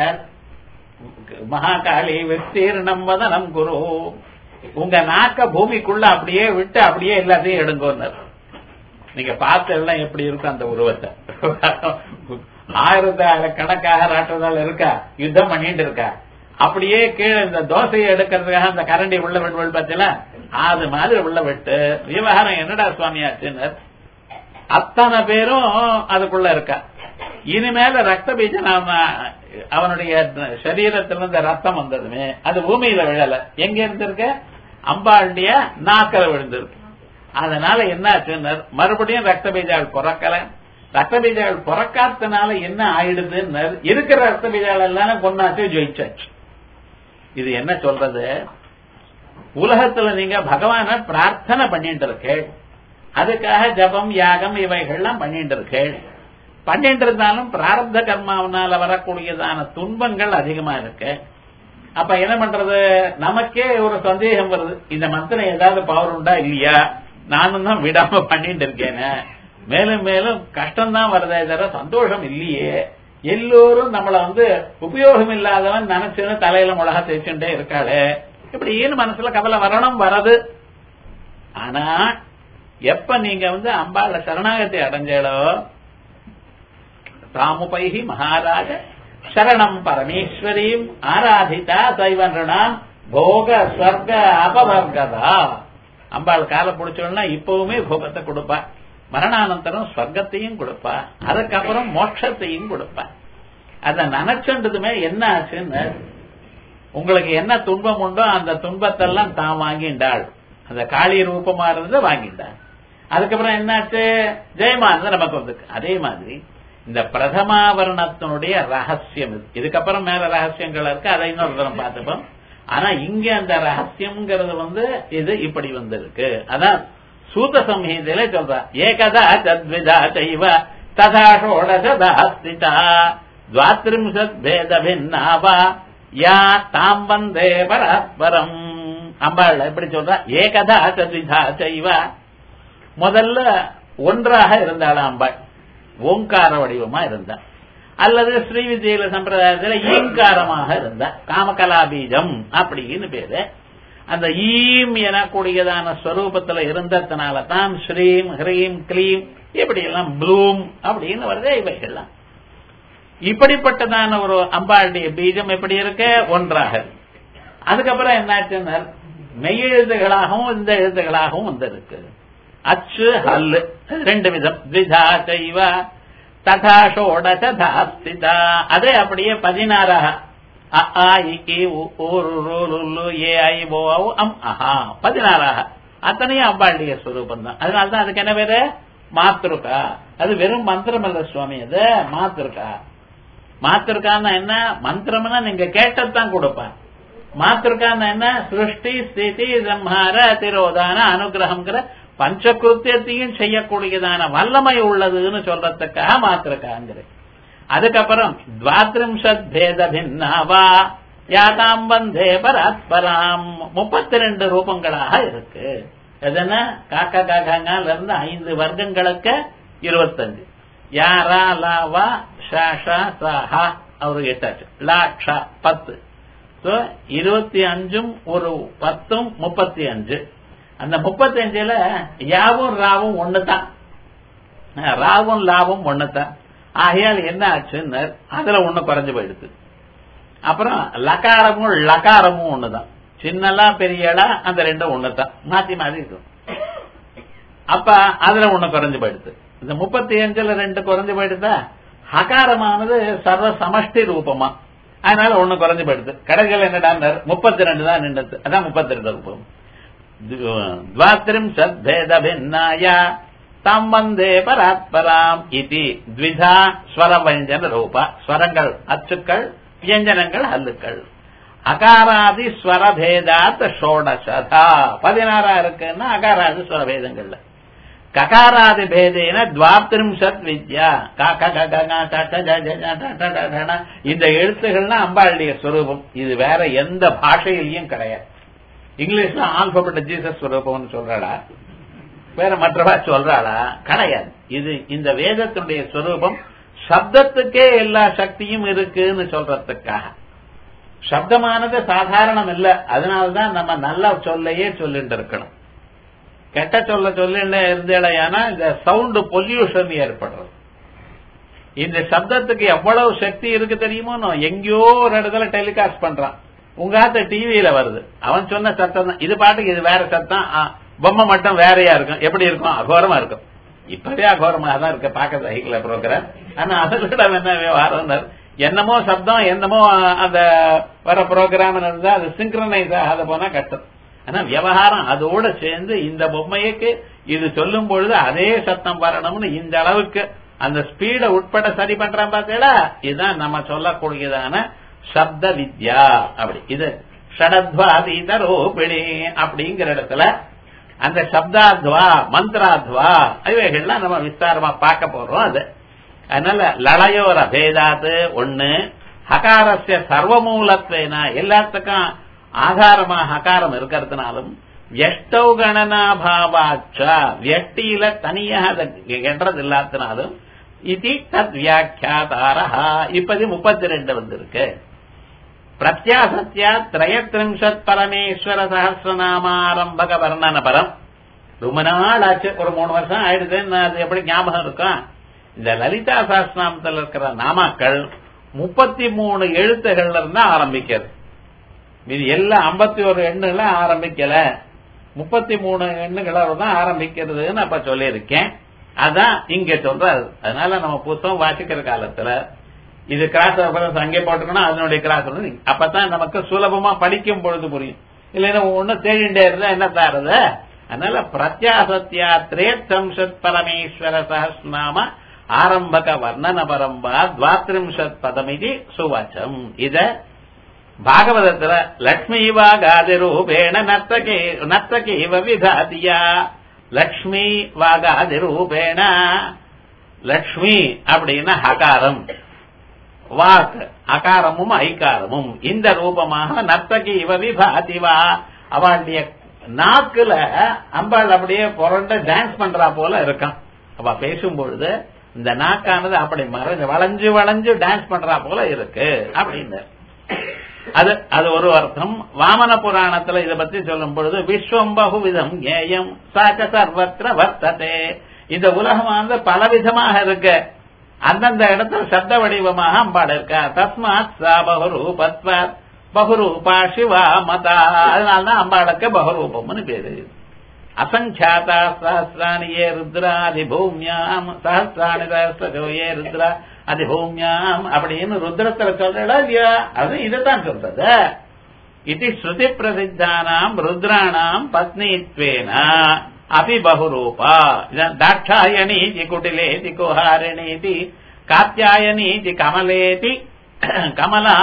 மகாகாளி விஸ்தீர்ணம் வதனம் குரு உங்க நாக்க பூமிக்குள்ள அப்படியே விட்டு அப்படியே எல்லாத்தையும் எடுங்கோன்னார் நீங்க பார்த்த எல்லாம் எப்படி இருக்கும் அந்த உருவத்தை ஆயிரத்தி ஆயிரக்கணக்காக ராட்டதால் இருக்கா யுத்தம் பண்ணிட்டு இருக்கா அப்படியே கீழே இந்த தோசையை எடுக்கிறதுக்காக அந்த கரண்டி உள்ள விடுவல் பார்த்தீங்களா அது மாதிரி உள்ள விட்டு விவகாரம் என்னடா சுவாமியாச்சுன்னு அத்தனை பேரும் அதுக்குள்ள இருக்கா இனிமேல ரத்த பீஜம் நாம அவனுடைய சரீரத்திலிருந்து ரத்தம் வந்ததுமே அது பூமியில விழல எங்க இருந்திருக்க அம்பாளுடைய நாக்கல விழுந்திருக்கு அதனால என்ன ஆச்சுன்னு மறுபடியும் ரத்த பீஜாள் பிறக்கல ரத்த பீஜாள் பிறக்காதனால என்ன ஆயிடுதுன்னு இருக்கிற ரத்த பீஜாள் எல்லாம் கொண்டாச்சு ஜெயிச்சாச்சு இது என்ன சொல்றது உலகத்துல நீங்க பகவான பிரார்த்தனை பண்ணிட்டு இருக்கேள் அதுக்காக ஜபம் யாகம் இவைகள்லாம் பண்ணிட்டு இருக்கேள் பண்ணிட்டு இருந்தாலும் பிராரப்த கர்மாவனால வரக்கூடியதான துன்பங்கள் அதிகமா இருக்கு அப்ப என்ன பண்றது நமக்கே ஒரு சந்தேகம் வருது இந்த மந்திரம் ஏதாவது பவர் உண்டா இல்லையா நானும் தான் விடாம பண்ணிட்டு இருக்கேன்னு மேலும் மேலும் கஷ்டம் தான் வருதே தவிர சந்தோஷம் இல்லையே எல்லோரும் நம்மள வந்து உபயோகம் இல்லாதவன் நினைச்சுன்னு தலையில மிளகா தேய்ச்சுட்டே இருக்காளே இப்படி ஏன்னு மனசுல கவலை வரணும் வரது ஆனா எப்ப நீங்க வந்து அம்பாள சரணாகத்தை அடைஞ்சளோ தாமுபைகி மகாராஜ சரணம் பரமேஸ்வரீம் ஆராதிதா சைவன்றாம் போக ஸ்வர்க அபவர்கதா அம்பாள் காலை பிடிச்சோம்னா இப்பவுமே போகத்தை கொடுப்பா மரணானந்தரம் ஸ்வர்க்கத்தையும் கொடுப்பா அதுக்கப்புறம் மோட்சத்தையும் கொடுப்பா அத நினைச்சுன்றதுமே என்ன ஆச்சுன்னு உங்களுக்கு என்ன துன்பம் உண்டோ அந்த துன்பத்தெல்லாம் தான் வாங்கிண்டாள் அந்த காளி ரூபமா இருந்ததை வாங்கிட்டாள் அதுக்கப்புறம் என்னாச்சு ஜெயமானது நமக்கு வந்து அதே மாதிரி இந்த பிரதமாவரணத்தினுடைய ரகசியம் இது இதுக்கப்புறம் மேல ரகசியங்கள் இருக்கு அதை இன்னொரு தரம் பார்த்துப்போம் ஆனா இங்க அந்த ரகசியம்ங்கிறது வந்து இது இப்படி வந்திருக்கு அதான் சூத சம்ஹீதையில சொல்ற ஏகதா தத்விதா செய்வ ததா ஷோடசதா ஸ்திதா துவாத்ரிம்சத் பேத பின்னாவா யா தாம் வந்தே பரஸ்பரம் அம்பாள் எப்படி சொல்றா ஏகதா தத்விதா செய்வ முதல்ல ஒன்றாக இருந்தாள் அம்பாள் ஓங்கார வடிவமா இருந்தா அல்லது ஸ்ரீ விஜயில சம்பிரதாயத்துல ஈங்காரமாக இருந்தா காமகலா பீஜம் அப்படின்னு பேரு அந்த ஈம் எனக்கூடியதான ஸ்வரூபத்துல இருந்ததுனால தான் ஸ்ரீம் ஹ்ரீம் கிளீம் இப்படி எல்லாம் ப்ளூம் அப்படின்னு வருது இவைகள்லாம் இப்படிப்பட்டதான ஒரு அம்பாளுடைய பீஜம் எப்படி இருக்க ஒன்றாக அதுக்கப்புறம் என்னாச்சுன்னா மெய்யெழுத்துகளாகவும் இந்த எழுத்துகளாகவும் வந்திருக்கு அச்சு ஹல்லு ரெண்டு விதம் த்விதா செய்வ ததா ஷோடச தாஸ்திதா அதே அப்படியே பதினாறாக அ ஆ இ கி உ ஊரு ரு லு லு ஏ ஐ ஓ ஔ அம் அஹா பதினாறாக அத்தனையும் அம்பாளுடைய ஸ்வரூபம் தான் அதனாலதான் அதுக்கு என்ன பேரு மாத்திருக்கா அது வெறும் மந்திரம் அல்ல சுவாமி அது மாத்திருக்கா மாத்திருக்கான்னா என்ன மந்திரம்னா நீங்க கேட்டதான் கொடுப்பேன் மாத்திருக்கான்னா என்ன சிருஷ்டி ஸ்திதி சம்ஹார திரோதான அனுகிரகம்ங்கிற பஞ்சகிருத்தியத்தையும் செய்யக்கூடியதான வல்லமை உள்ளதுன்னு சொல்றதுக்காக மாத்திருக்காங்கிற அதுக்கப்புறம் துவாத்ரிம்சத் பேத பின்னாவா யாதாம் வந்தே பராத்பராம் முப்பத்தி ரெண்டு ரூபங்களாக இருக்கு எதுனா காக்கா காக்காங்கால இருந்து ஐந்து வர்க்கங்களுக்கு இருபத்தஞ்சு யாரா லாவா ஷாஷா சாஹா அவரு எட்டாச்சு லாக்ஷா பத்து சோ இருபத்தி அஞ்சும் ஒரு பத்தும் முப்பத்தி அஞ்சு அந்த முப்பத்தி அஞ்சுல யாவும் ராவும் ஒண்ணுதான் ராவும் லாவும் ஒண்ணுதான் ஆகையால் என்ன ஆச்சுன்னு அதுல ஒண்ணு குறைஞ்சு போயிடுது அப்புறம் லகாரமும் லகாரமும் ஒண்ணுதான் சின்னலா பெரியலா அந்த ரெண்டும் ஒண்ணுதான் மாத்தி மாத்தி இருக்கும் அப்ப அதுல ஒண்ணு குறைஞ்சு போயிடுது இந்த முப்பத்தி அஞ்சுல ரெண்டு குறைஞ்சு போயிடுதா ஹகாரமானது சர்வ சமஷ்டி ரூபமா அதனால ஒண்ணு குறைஞ்சு போயிடுது கடைகள் என்னடா முப்பத்தி ரெண்டு தான் நின்றது அதான் முப்பத்தி ரெண்டு ரூபம் द्वात्रिंशत् भेदभिन्नाय தம் வந்தே பராத்பராம் இது த்விதா ஸ்வர வஞ்சன ரூப ஸ்வரங்கள் அச்சுக்கள் வியஞ்சனங்கள் ஹல்லுக்கள் அகாராதி ஸ்வரபேதாத் ஷோடசதா பதினாறா இருக்குன்னா அகாராதி ஸ்வரபேதங்கள்ல ககாராதி பேதேன துவாத்ரிம்சத் வித்யா இந்த எழுத்துகள்னா அம்பாளுடைய ஸ்வரூபம் இது வேற எந்த பாஷையிலையும் கிடையாது இங்கிலீஷ்ல ஆல்பபெட் ஜீசஸ் ஸ்வரூபம்னு சொல்றாளா வேற மற்றவா சொல்றாளா கிடையாது இது இந்த வேதத்தினுடைய ஸ்வரூபம் சப்தத்துக்கே எல்லா சக்தியும் இருக்குன்னு சொல்றதுக்காக சப்தமானது சாதாரணம் இல்ல அதனாலதான் நம்ம நல்ல சொல்லையே சொல்லிட்டு இருக்கணும் கெட்ட சொல்ல சொல்லிட்டு இருந்தேடையானா இந்த சவுண்ட் பொல்யூஷன் ஏற்படுறது இந்த சப்தத்துக்கு எவ்வளவு சக்தி இருக்கு தெரியுமோ எங்கேயோ ஒரு இடத்துல டெலிகாஸ்ட் பண்றான் உங்க ஆத்த டிவியில வருது அவன் சொன்ன சத்தம் தான் இது பாட்டுக்கு இது வேற சத்தம் ஆ, பொம்மை மட்டும் வேறையா இருக்கும் எப்படி இருக்கும் அகோரமா இருக்கும் இப்பவே அகோரமாக தான் இருக்கு பார்க்க சகிக்கல ப்ரோக்ராம் ஆனா அதுல என்ன விவகாரம் என்னமோ சப்தம் என்னமோ அந்த வர ப்ரோக்ராம் இருந்தா அது சிங்க்ரனைஸ் ஆகாத போனா கஷ்டம் ஆனா விவகாரம் அதோட சேர்ந்து இந்த பொம்மைக்கு இது சொல்லும் பொழுது அதே சத்தம் வரணும்னு இந்த அளவுக்கு அந்த ஸ்பீட உட்பட சரி பண்றான் பார்த்தீங்களா இதுதான் நம்ம சொல்லக்கூடியதான சப்த வித்யா அப்படி இது ஷடத்வாதீத ரூபிணி அப்படிங்கிற இடத்துல அந்த சப்தாத்வா மந்திராத்வா இவைகள்லாம் நம்ம விஸ்தாரமா பார்க்க போறோம் அது அதனால லளையோர பேதாத்து ஒண்ணு ஹகாரஸ்ய சர்வமூலத்வேனா எல்லாத்துக்கும் ஆதாரமா ஹகாரம் இருக்கிறதுனாலும் வியஷ்டௌ கணனாபாவாச்சா வியஷ்டியில தனியா அதை என்றது இல்லாதனாலும் இது தத் வியாக்கியாதாரா இப்பது முப்பத்தி ரெண்டு வந்திருக்கு பிரத்யாசத்யா திரயத்ரிம்சத் பரமேஸ்வர சஹசிரநாமாரம்பக வர்ணன பரம் ரொம்ப நாள் ஆச்சு ஒரு மூணு வருஷம் ஆயிடுதுன்னு அது எப்படி ஞாபகம் இருக்கும் இந்த லலிதா சஹஸ்ரநாமத்தில் இருக்கிற நாமாக்கள் முப்பத்தி மூணு எழுத்துகள்ல இருந்தா ஆரம்பிக்கிறது இது எல்லாம் ஐம்பத்தி ஒரு எண்ணுல ஆரம்பிக்கல முப்பத்தி மூணு எண்ணுகள தான் ஆரம்பிக்கிறதுன்னு அப்ப சொல்லியிருக்கேன் அதான் இங்க சொல்றாரு அதனால நம்ம புத்தகம் வாசிக்கிற காலத்துல இது கிராஸ் ரெஃபரன்ஸ் அங்கே போட்டுக்கணும் அதனுடைய கிராஸ் அப்பதான் நமக்கு சுலபமா படிக்கும் பொழுது புரியும் இல்லைன்னா ஒண்ணு தேடிண்டே இருந்தா என்ன தாருது அதனால பிரத்யாசத்யா திரேத்தம்சத் பரமேஸ்வர சஹஸ்நாம ஆரம்பக வர்ணன பரம்பா துவாத்ரிம்சத் பதமிதி சுவாச்சம் இத பாகவதத்துல லக்ஷ்மி வாகாதி ரூபேண நர்த்தகே நர்த்தகேவ விபாதியா லக்ஷ்மி வாகாதி ரூபேண லக்ஷ்மி அப்படின்னா ஹகாரம் வாக் அகாரமும் ஐகாரமும் இந்த ரூபமாக நர்த்தகி இவ விபாதிவா அவளுடைய நாக்குல அம்பாள் அப்படியே புரண்ட டான்ஸ் பண்றா போல இருக்கான் அவ பேசும் பொழுது இந்த நாக்கானது அப்படி மறைஞ்சு வளைஞ்சு வளைஞ்சு டான்ஸ் பண்றா போல இருக்கு அப்படின்னு அது அது ஒரு அர்த்தம் வாமன புராணத்துல இத பத்தி சொல்லும் பொழுது விஸ்வம் பகுவிதம் ஏயம் சாக்க சர்வத்திர வர்த்ததே இந்த உலகமானது பலவிதமாக இருக்கு அந்தந்த இடத்துல சப்த வடிவமாக அம்பாள் இருக்கா தஸ்மாத் சா பகுரூபத்வாத் பகுரூபா சிவா மதா அதனால்தான் அம்பாளுக்கு பகுரூபம்னு பேரு அசங்கியாதா சஹசிராணி ஏ ருத்ரா அதிபூமியாம் சஹசிராணி சஹசிரோ ஏ ருத்ரா அதிபூமியாம் அப்படின்னு ருத்ரத்துல சொல்றா இல்லையா அது இதைத்தான் சொல்றது இது ஸ்ருதி பிரசித்தானாம் ருத்ராணாம் பத்னித்வேனா அபி பகுரூபா தாட்சாயணீதி குட்டிலேதி குஹாரிணீதி காத்தியாயனீதி கமலேதி கமலா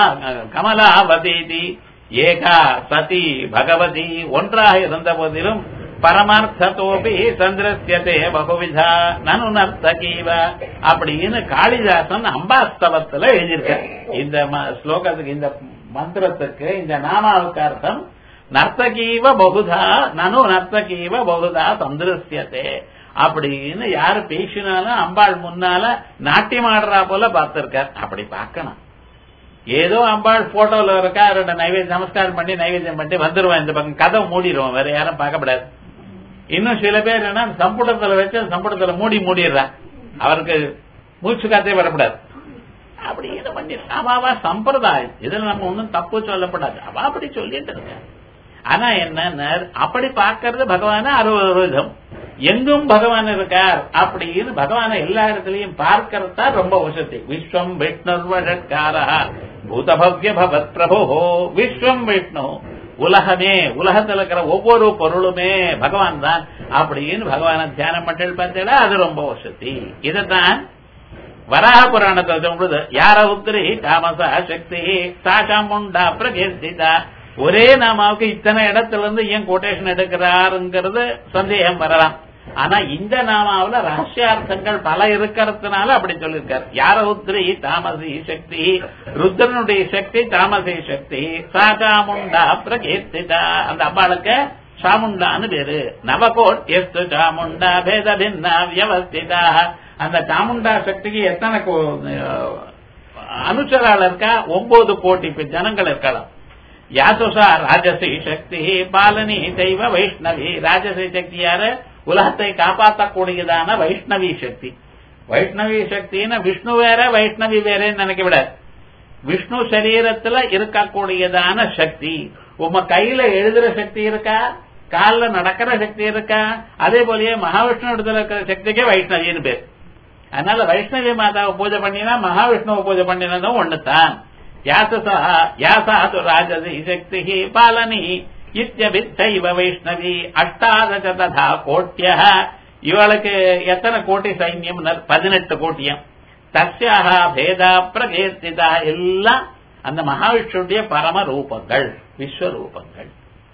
கமலாவதீதி ஏகா சதி பகவதி ஒன்றாக இருந்த போதிலும் பரமார்த்தத்தோபி சந்திரசியதே பகுவிதா நனு நர்த்தகீவ அப்படின்னு காளிதாசன் அம்பாஸ்தவத்துல எழுதியிருக்க இந்த ம- ஸ்லோகத்துக்கு இந்த மந்திரத்துக்கு இந்த நாமாவுக்கு அர்த்தம் நர்த்தகீவ பகுதா நனு நர்த்தகீவ பகுதா சந்திரசியதே அப்படின்னு யாரு பேசினாலும் அம்பாள் முன்னால நாட்டியம் ஆடுறா போல பார்த்திருக்கார் அப்படி பார்க்கணும் ஏதோ அம்பாள் போட்டோல இருக்கா ரெண்டு நைவேத்தியம் நமஸ்காரம் பண்ணி நைவேத்தியம் பண்ணி வந்துருவான் இந்த பக்கம் கதவை மூடிடுவோம் வேற யாரும் பார்க்கப்படாது இன்னும் சில பேர் என்ன சம்புடத்துல வச்சு அந்த சம்புடத்துல மூடி மூடிடுறான் அவருக்கு மூச்சு காத்தே வரக்கூடாது அப்படி இதை பண்ணி அவாவா சம்பிரதாயம் இதுல நம்ம ஒன்னும் தப்பு சொல்லப்படாது அவ அப்படி சொல்லிட்டு இருக்க ஆனா என்ன அப்படி பார்க்கறது பகவான அறுபது விதம் எங்கும் பகவான் இருக்கார் அப்படின்னு பகவான எல்லா இடத்துலயும் பார்க்கறது தான் ரொம்ப வசதி விஸ்வம் விஷ்ணுர்வழக்காரா பூதபவ்ய பவத் பிரபோ விஸ்வம் விஷ்ணு உலகமே உலகத்துல இருக்கிற ஒவ்வொரு பொருளுமே பகவான் தான் அப்படின்னு பகவான தியானம் பண்ணி பார்த்தீங்களா அது ரொம்ப வசதி இதுதான் வராக புராணத்தை சொல்றது யார உத்திரி தாமசா சக்தி சாஷாமுண்டா பிரகீர்த்திதா ஒரே நாமாவுக்கு இத்தனை இடத்துல இருந்து ஏன் கோட்டேஷன் எடுக்கிறாருங்கிறது சந்தேகம் வரலாம் ஆனா இந்த நாமாவுல ரகசியார்த்தங்கள் பல இருக்கிறதுனால அப்படி சொல்லியிருக்காரு யார உத்திரி தாமசி சக்தி ருத்ரனுடைய சக்தி தாமசி சக்தி சாகாமுண்டா பிரகீர்த்திதா அந்த அம்பாளுக்கு சாமுண்டான்னு பேரு நவகோட் எஸ்து சாமுண்டா பேத பின்னா வியவஸ்திதா அந்த சாமுண்டா சக்திக்கு எத்தனை கோ- அனுச்சரால் இருக்கா ஒன்பது கோடி பே- ஜனங்கள் இருக்கலாம் யாசுசா ராஜசி சக்தி பாலனி தெய்வ வைஷ்ணவி ராஜசி சக்தி யாரு உலகத்தை காப்பாற்றக்கூடியதான வைஷ்ணவி சக்தி வைஷ்ணவி சக்தின்னா விஷ்ணு வேற வைஷ்ணவி வேறன்னு நினைக்க விடாது விஷ்ணு சரீரத்துல இருக்கக்கூடியதான சக்தி உம கையில எழுதுற சக்தி இருக்கா கால்ல நடக்கிற சக்தி இருக்கா அதே போலயே மகாவிஷ்ணு இடத்துல இருக்கிற சக்திக்கே வைஷ்ணவின்னு பேர் அதனால வைஷ்ணவி மாதாவை பூஜை பண்ணினா மகாவிஷ்ணுவை பூஜை பண்ணினதும் ஒண்ணுதான் யாசசா யாசாது ராஜதி சக்தி பாலனி இத்தியபித்தைவ வைஷ்ணவி அஷ்டாதச ததா கோட்டிய இவளுக்கு எத்தனை கோட்டி சைன்யம் பதினெட்டு கோட்டியம் தஸ்யாக பேதா பிரகீர்த்திதா எல்லாம் அந்த மகாவிஷ்ணுடைய பரம ரூபங்கள் விஸ்வரூபங்கள்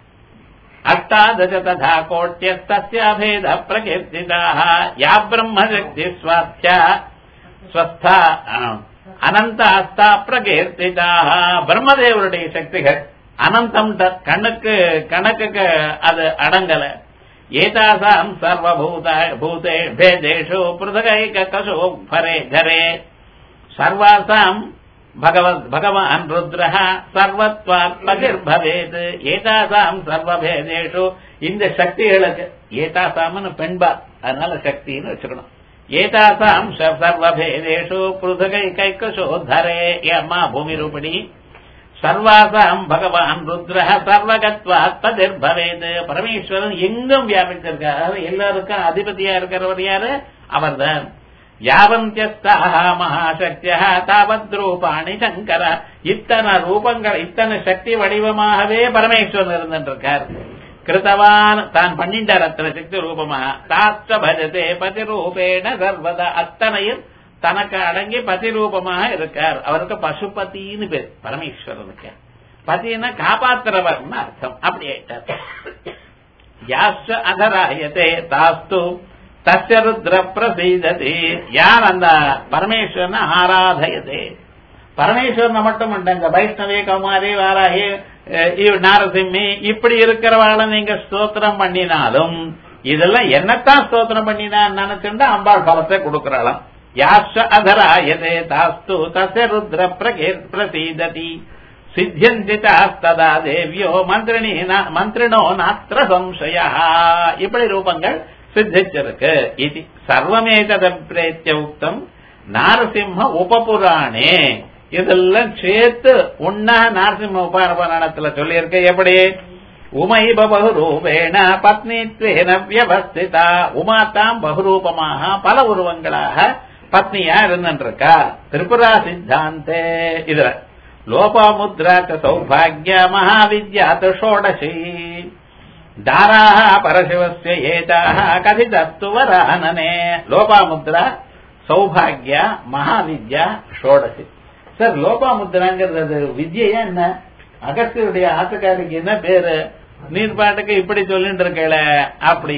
அஷ்டாதச ததா கோட்டியஸ்தஸ்யாபேத பிரகீர்த்திதாக யா பிரம்மசக்தி ஸ்வாஸ்யா ஸ்வஸ்தா அனந்த அஸ்தா பிரகீர்த்திதாக பிரம்மதேவருடைய சக்திகள் அனந்தம் கண்ணுக்கு கணக்குக்கு அது அடங்கல ஏதாசாம் சர்வபூத பூதே பேதேஷு பிருதகைக கசோ பரே கரே சர்வாசாம் பகவத் பகவான் ருத்ரஹ சர்வத்வாத்மகிர்பவேத் ஏதாசாம் சர்வபேதேஷு இந்த சக்திகளுக்கு ஏதாசாம்னு பெண்பா அதனால சக்தின்னு வச்சுக்கணும் ஏதாசாம் சர்வபேதேஷு பிருதகை கைக்கசோ தரே அம்மா பூமி ரூபிணி சர்வாசாம் பகவான் ருத்ரஹ சர்வகத்வாத் ததிர்பவேத் பரமேஸ்வரன் எங்கும் வியாபித்திருக்கார் எல்லாருக்கும் அதிபதியா இருக்கிறவர் யாரு அவர்தான் யாவந்தியஸ்தாக மகாசக்தியா தாவத் ரூபாணி சங்கர இத்தனை ரூபங்கள் இத்தனை சக்தி வடிவமாகவே பரமேஸ்வரன் இருந்திருக்கார் கிருத்தவான் தான் பண்ணிட்டார் அத்தனை சக்தி ரூபமா தாஸ்த பஜதே பதி ரூபேண சர்வதா அத்தனையும் தனக்கு அடங்கி பதி ரூபமாக இருக்கார் அவருக்கு பசுபதினு பேர் பரமேஸ்வரனுக்கு பதினா காப்பாத்துறவர்னு அர்த்தம் அப்படி ஆயிட்டார் யாஸ்ட அதராயதே தாஸ்து தஸ்ய ருத்ர பிரசீததி யார் அந்த பரமேஸ்வரனை ஆராதயதே பரமேஸ்வரனை மட்டும் இந்த வைஷ்ணவி கௌமாரி வாராகி நாரசிம்மி இப்படி இருக்கிறவாளை நீங்க ஸ்தோத்திரம் பண்ணினாலும் இதெல்லாம் என்னத்தான் ஸ்தோத்திரம் பண்ணினா நினைச்சுட்டு அம்பாள் பலத்தை கொடுக்கறாளாம் யாஷ அதராயதே தாஸ்து தஸ்ய ருத்ர பிரசீததி சித்தியந்தி தாஸ்ததா தேவியோ மந்திரிணி மந்திரினோ நாத்திர சம்சய இப்படி ரூபங்கள் சித்திச்சிருக்கு இது சர்வமேததப்ரேத்திய உக்தம் நாரசிம்ம உபபுராணே இதெல்லாம் சேர்த்து உன்னா நாரசிம்ம உபபுராணத்துல சொல்லியிருக்கு எப்படி உமைப பகுரூபேண பத்னித்வேன வியவஸ்திதா உமா தான் பகுரூபமாக பல உருவங்களாக பத்னியா இருந்துருக்கா திரிபுரா சித்தாந்தே இதுல லோபாமுத்ரா சௌபாகிய மகாவித்யா ஷோடசி தாராக பரசிவசிய ஏதாக கதிதஸ்து வரானனே லோபாமுத்ரா சௌபாகிய மகாவித்யா ஷோடசி சார் லோபாமுத்ராங்கிறது அது வித்யா என்ன அகஸ்தியருடைய ஆத்துக்காரிக்கு என்ன பேரு நீர் பாட்டுக்கு இப்படி சொல்லிட்டு இருக்கல அப்படி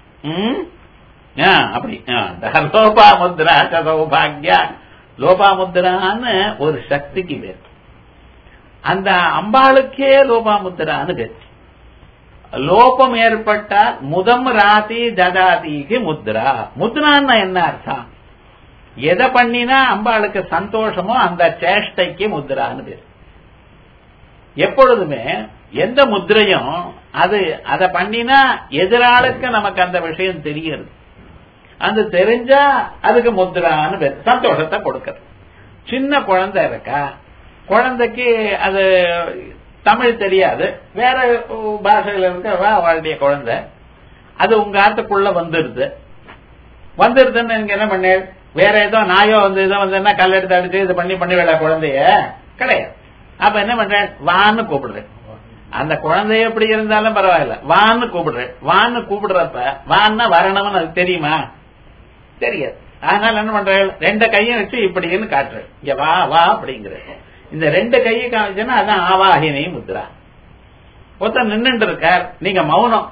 அப்படி லோபாமுத்ரா சௌபாகியா லோபாமுத்ரான்னு ஒரு சக்திக்கு பேர் அந்த அம்பாளுக்கே லோபாமுத்ரான்னு பேர் லோபம் ஏற்பட்டால் முதம் ராதி ததாதிக்கு முத்ரா முத்ரான்னா என்ன அர்த்தம் எதை பண்ணினா அம்பாளுக்கு சந்தோஷமோ அந்த சேஷ்டைக்கு முத்ரான்னு பேர் எப்பொழுதுமே எந்த முத்திரையும் அது அதை பண்ணினா எதிராளுக்கு நமக்கு அந்த விஷயம் தெரியுது அது தெரிஞ்சா அதுக்கு முத்ரான்னு பேர் சந்தோஷத்தை கொடுக்கறது சின்ன குழந்தை இருக்கா குழந்தைக்கு அது தமிழ் தெரியாது வேற பாஷையில இருக்க அவளுடைய குழந்தை அது உங்க ஆத்துக்குள்ள வந்துருது வந்துருதுன்னு நீங்க என்ன பண்ண வேற ஏதோ நாயோ வந்து இதோ வந்து கல் எடுத்து அடிச்சு இது பண்ணி பண்ணி வேலை குழந்தைய கிடையாது அப்ப என்ன பண்றேன் வான்னு கூப்பிடுறேன் அந்த குழந்தை எப்படி இருந்தாலும் பரவாயில்ல வான்னு கூப்பிடுறேன் வான்னு கூப்பிடுறப்ப வான்னா வரணும்னு அது தெரியுமா தெரியாது அதனால என்ன பண்றேன் ரெண்டு கையும் வச்சு இப்படின்னு காட்டுறேன் இங்க வா வா அப்படிங்கிற இந்த ரெண்டு கையை காமிச்சுன்னா அதான் ஆவாகினி முத்ரா ஒருத்தர் நின்றுட்டு இருக்கார் நீங்க மௌனம்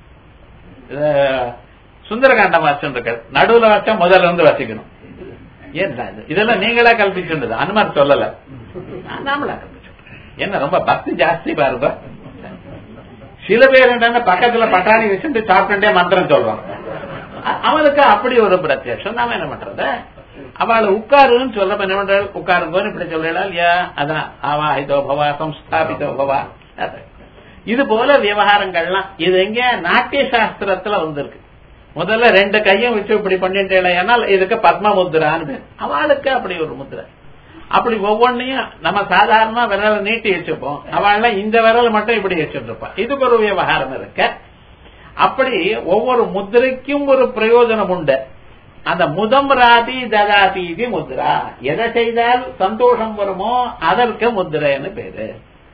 சுந்தரகாண்டம் வாசிச்சுட்டு இருக்கார் நடுவுல வச்சா முதல்ல இருந்து வசிக்கணும் ஏன் இதெல்லாம் நீங்களா கல்பிச்சுண்டது அனுமார் சொல்லல நாமளா கல்பிச்சோம் என்ன ரொம்ப பக்தி ஜாஸ்தி பாருங்க சில பேர் என்ன பக்கத்துல பட்டாணி வச்சுட்டு சாப்பிட்டுட்டே மந்திரம் சொல்றான் அவனுக்கு அப்படி ஒரு பிரத்யட்சம் நாம என்ன பண்றது அவளை உட்காருன்னு சொல்றப்ப என்ன பண்ற உட்காருங்கன்னு இப்படி சொல்லலா இல்லையா அதான் ஆவாஹிதோ பவா சம்ஸ்தாபிதோ பவா இது போல விவகாரங்கள்லாம் இது எங்க நாட்டிய சாஸ்திரத்துல வந்திருக்கு முதல்ல ரெண்டு கையும் வச்சு இப்படி பண்ணிட்டேனால் இதுக்கு பத்ம முத்ரான்னு பேர் அவளுக்கு அப்படி ஒரு முத்திரை அப்படி ஒவ்வொன்னையும் நம்ம சாதாரணமா விரலை நீட்டி வச்சுப்போம் அவள் இந்த விரல் மட்டும் இப்படி வச்சுட்டு இருப்பா இதுக்கு ஒரு விவகாரம் இருக்க அப்படி ஒவ்வொரு முத்திரைக்கும் ஒரு பிரயோஜனம் உண்டு அந்த முதம் ராதி ததாதி இது முத்ரா எதை செய்தால் சந்தோஷம் வருமோ அதற்கு முத்திரைன்னு பேரு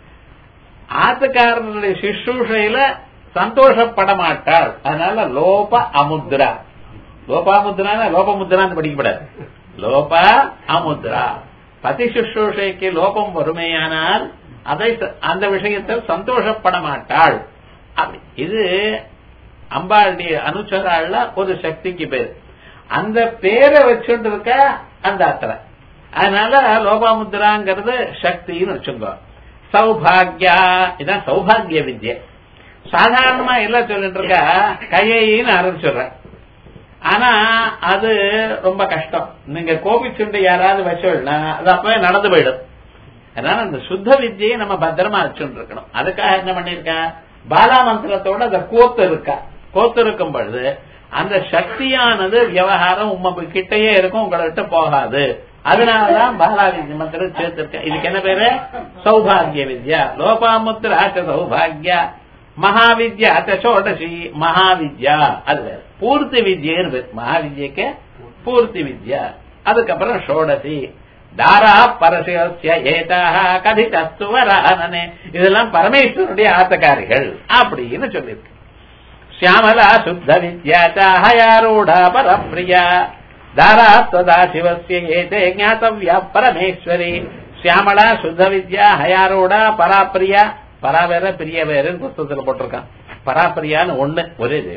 ஆத்துக்காரனுடைய சிசுஷையில சந்தோஷப்பட மாட்டாள் அதனால லோப அமுத்ரா லோபாமுத்ரான லோபமுத்ரான்னு படிக்கப்படாது லோப அமுத்ரா பதி சுஷ்ரூஷைக்கு லோபம் வறுமையானால் அதை அந்த விஷயத்தில் சந்தோஷப்பட மாட்டாள் அப்படி இது அம்பாளுடைய அனுச்சராள்ல ஒரு சக்திக்கு பேர் அந்த பேரை வச்சுட்டு இருக்க அந்த அத்தனை அதனால லோபாமுத்ராங்கிறது சக்தின்னு வச்சுக்கோ சௌபாகியா இதான் சௌபாகிய வித்யை சாதாரணமா எல்லாம் சொல்லிட்டு இருக்க கையின்னு ஆரம்பிச்சுடுறேன் ஆனா அது ரொம்ப கஷ்டம் நீங்க கோபிச்சுண்டு யாராவது வச்சுடனா அது அப்பவே நடந்து போயிடும் அதனால அந்த சுத்த வித்தியை நம்ம பத்திரமா வச்சுட்டு இருக்கணும் அதுக்காக என்ன பண்ணிருக்கா பாலா மந்திரத்தோட அந்த கோத்து இருக்கா கோத்து இருக்கும் பொழுது அந்த சக்தியானது விவகாரம் உங்க கிட்டயே இருக்கும் உங்களை விட்டு போகாது அதனாலதான் பாலா வித்ய மந்திரம் சேர்த்திருக்கேன் இதுக்கு என்ன பேரு சௌபாகிய வித்யா லோபாமுத்திர சௌபாகியா மகாவித்யா சோடசி மகாவித்யா அது வேற பூர்த்தி வித்யன்னு பேர் மகாவித்யக்கு பூர்த்தி வித்யா அதுக்கப்புறம் ஷோடசி தாரா பரசிய ஏதாக கதிதஸ்து வரானனே இதெல்லாம் பரமேஸ்வருடைய ஆத்தக்காரிகள் அப்படின்னு சொல்லியிருக்கு சியாமலா சுத்த வித்யா ஹயாரூடா பரப்பிரியா தாரா ததா சிவசிய ஏதே ஞாத்தவ்யா பரமேஸ்வரி சியாமலா சுத்த வித்யா ஹயாரூடா பராப்பிரியா பரா வேற பிரிய வேறுன்னு புஸ்தகத்துல போட்டிருக்கான் பராப்பிரியான்னு ஒண்ணு ஒரே இது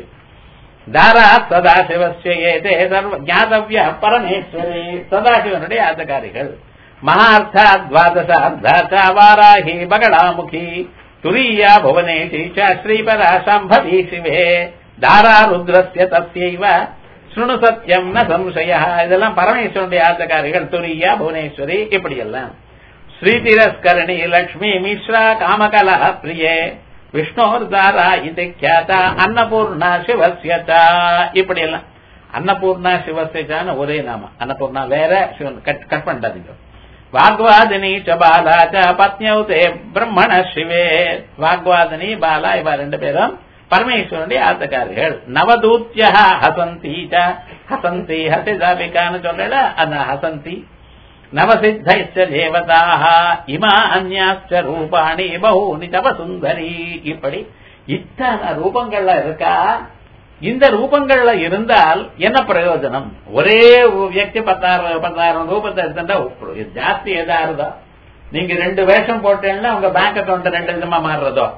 தாரா சதாசிவசிய ஏதே சர்வ ஞாதவ்ய பரமேஸ்வரி சதாசிவனுடைய ஆத்தகாரிகள் மகார்த்தா துவாதச அர்த்தாச்சா வாராகி பகடாமுகி துரியா புவனேஷி ச ஸ்ரீபரா சம்பவி சிவே தாரா ருத்ரஸ்ய தஸ்யைவ சுணு சத்தியம் ந சம்சய இதெல்லாம் பரமேஸ்வரனுடைய ஆத்தகாரிகள் துரியா புவனேஸ்வரி இப்படி எல்லாம் ஸ்ரீதிரஸ்கரணி லக்ஷ்மி மிஸ்ரா காமகலா பிரியே விஷ்ணோர்தாரா இது கியாதா அன்னபூர்ணா சிவசியதா இப்படி எல்லாம் அன்னபூர்ணா சிவசியதான்னு ஒரே நாம அன்னபூர்ணா வேற சிவன் கட் கட் பண்ணிட்டாதீங்க வாக்வாதினி ச பாலா ச பத்னியௌதே பிரம்மண சிவே வாக்வாதினி பாலா இவா ரெண்டு பேரும் பரமேஸ்வரனுடைய ஆத்தக்காரிகள் நவதூத்திய ஹசந்தி ச ஹசந்தி ஹசிதாபிகான்னு சொல்றல அந்த ஹசந்தி நவசித்தைச்ச தேவதாக இமா அந்யாச்ச ரூபாணி பகூனி தவ சுந்தரி இப்படி இத்தனை ரூபங்கள்ல இருக்கா இந்த ரூபங்கள்ல இருந்தால் என்ன பிரயோஜனம் ஒரே வியக்தி பத்தாயிரம் பத்தாயிரம் ரூபத்தை எடுத்துட்டா ஜாஸ்தி எதா இருந்தா நீங்க ரெண்டு வேஷம் போட்டேன்னா உங்க பேங்க் அக்கௌண்ட் ரெண்டு விதமா மாறுறதோ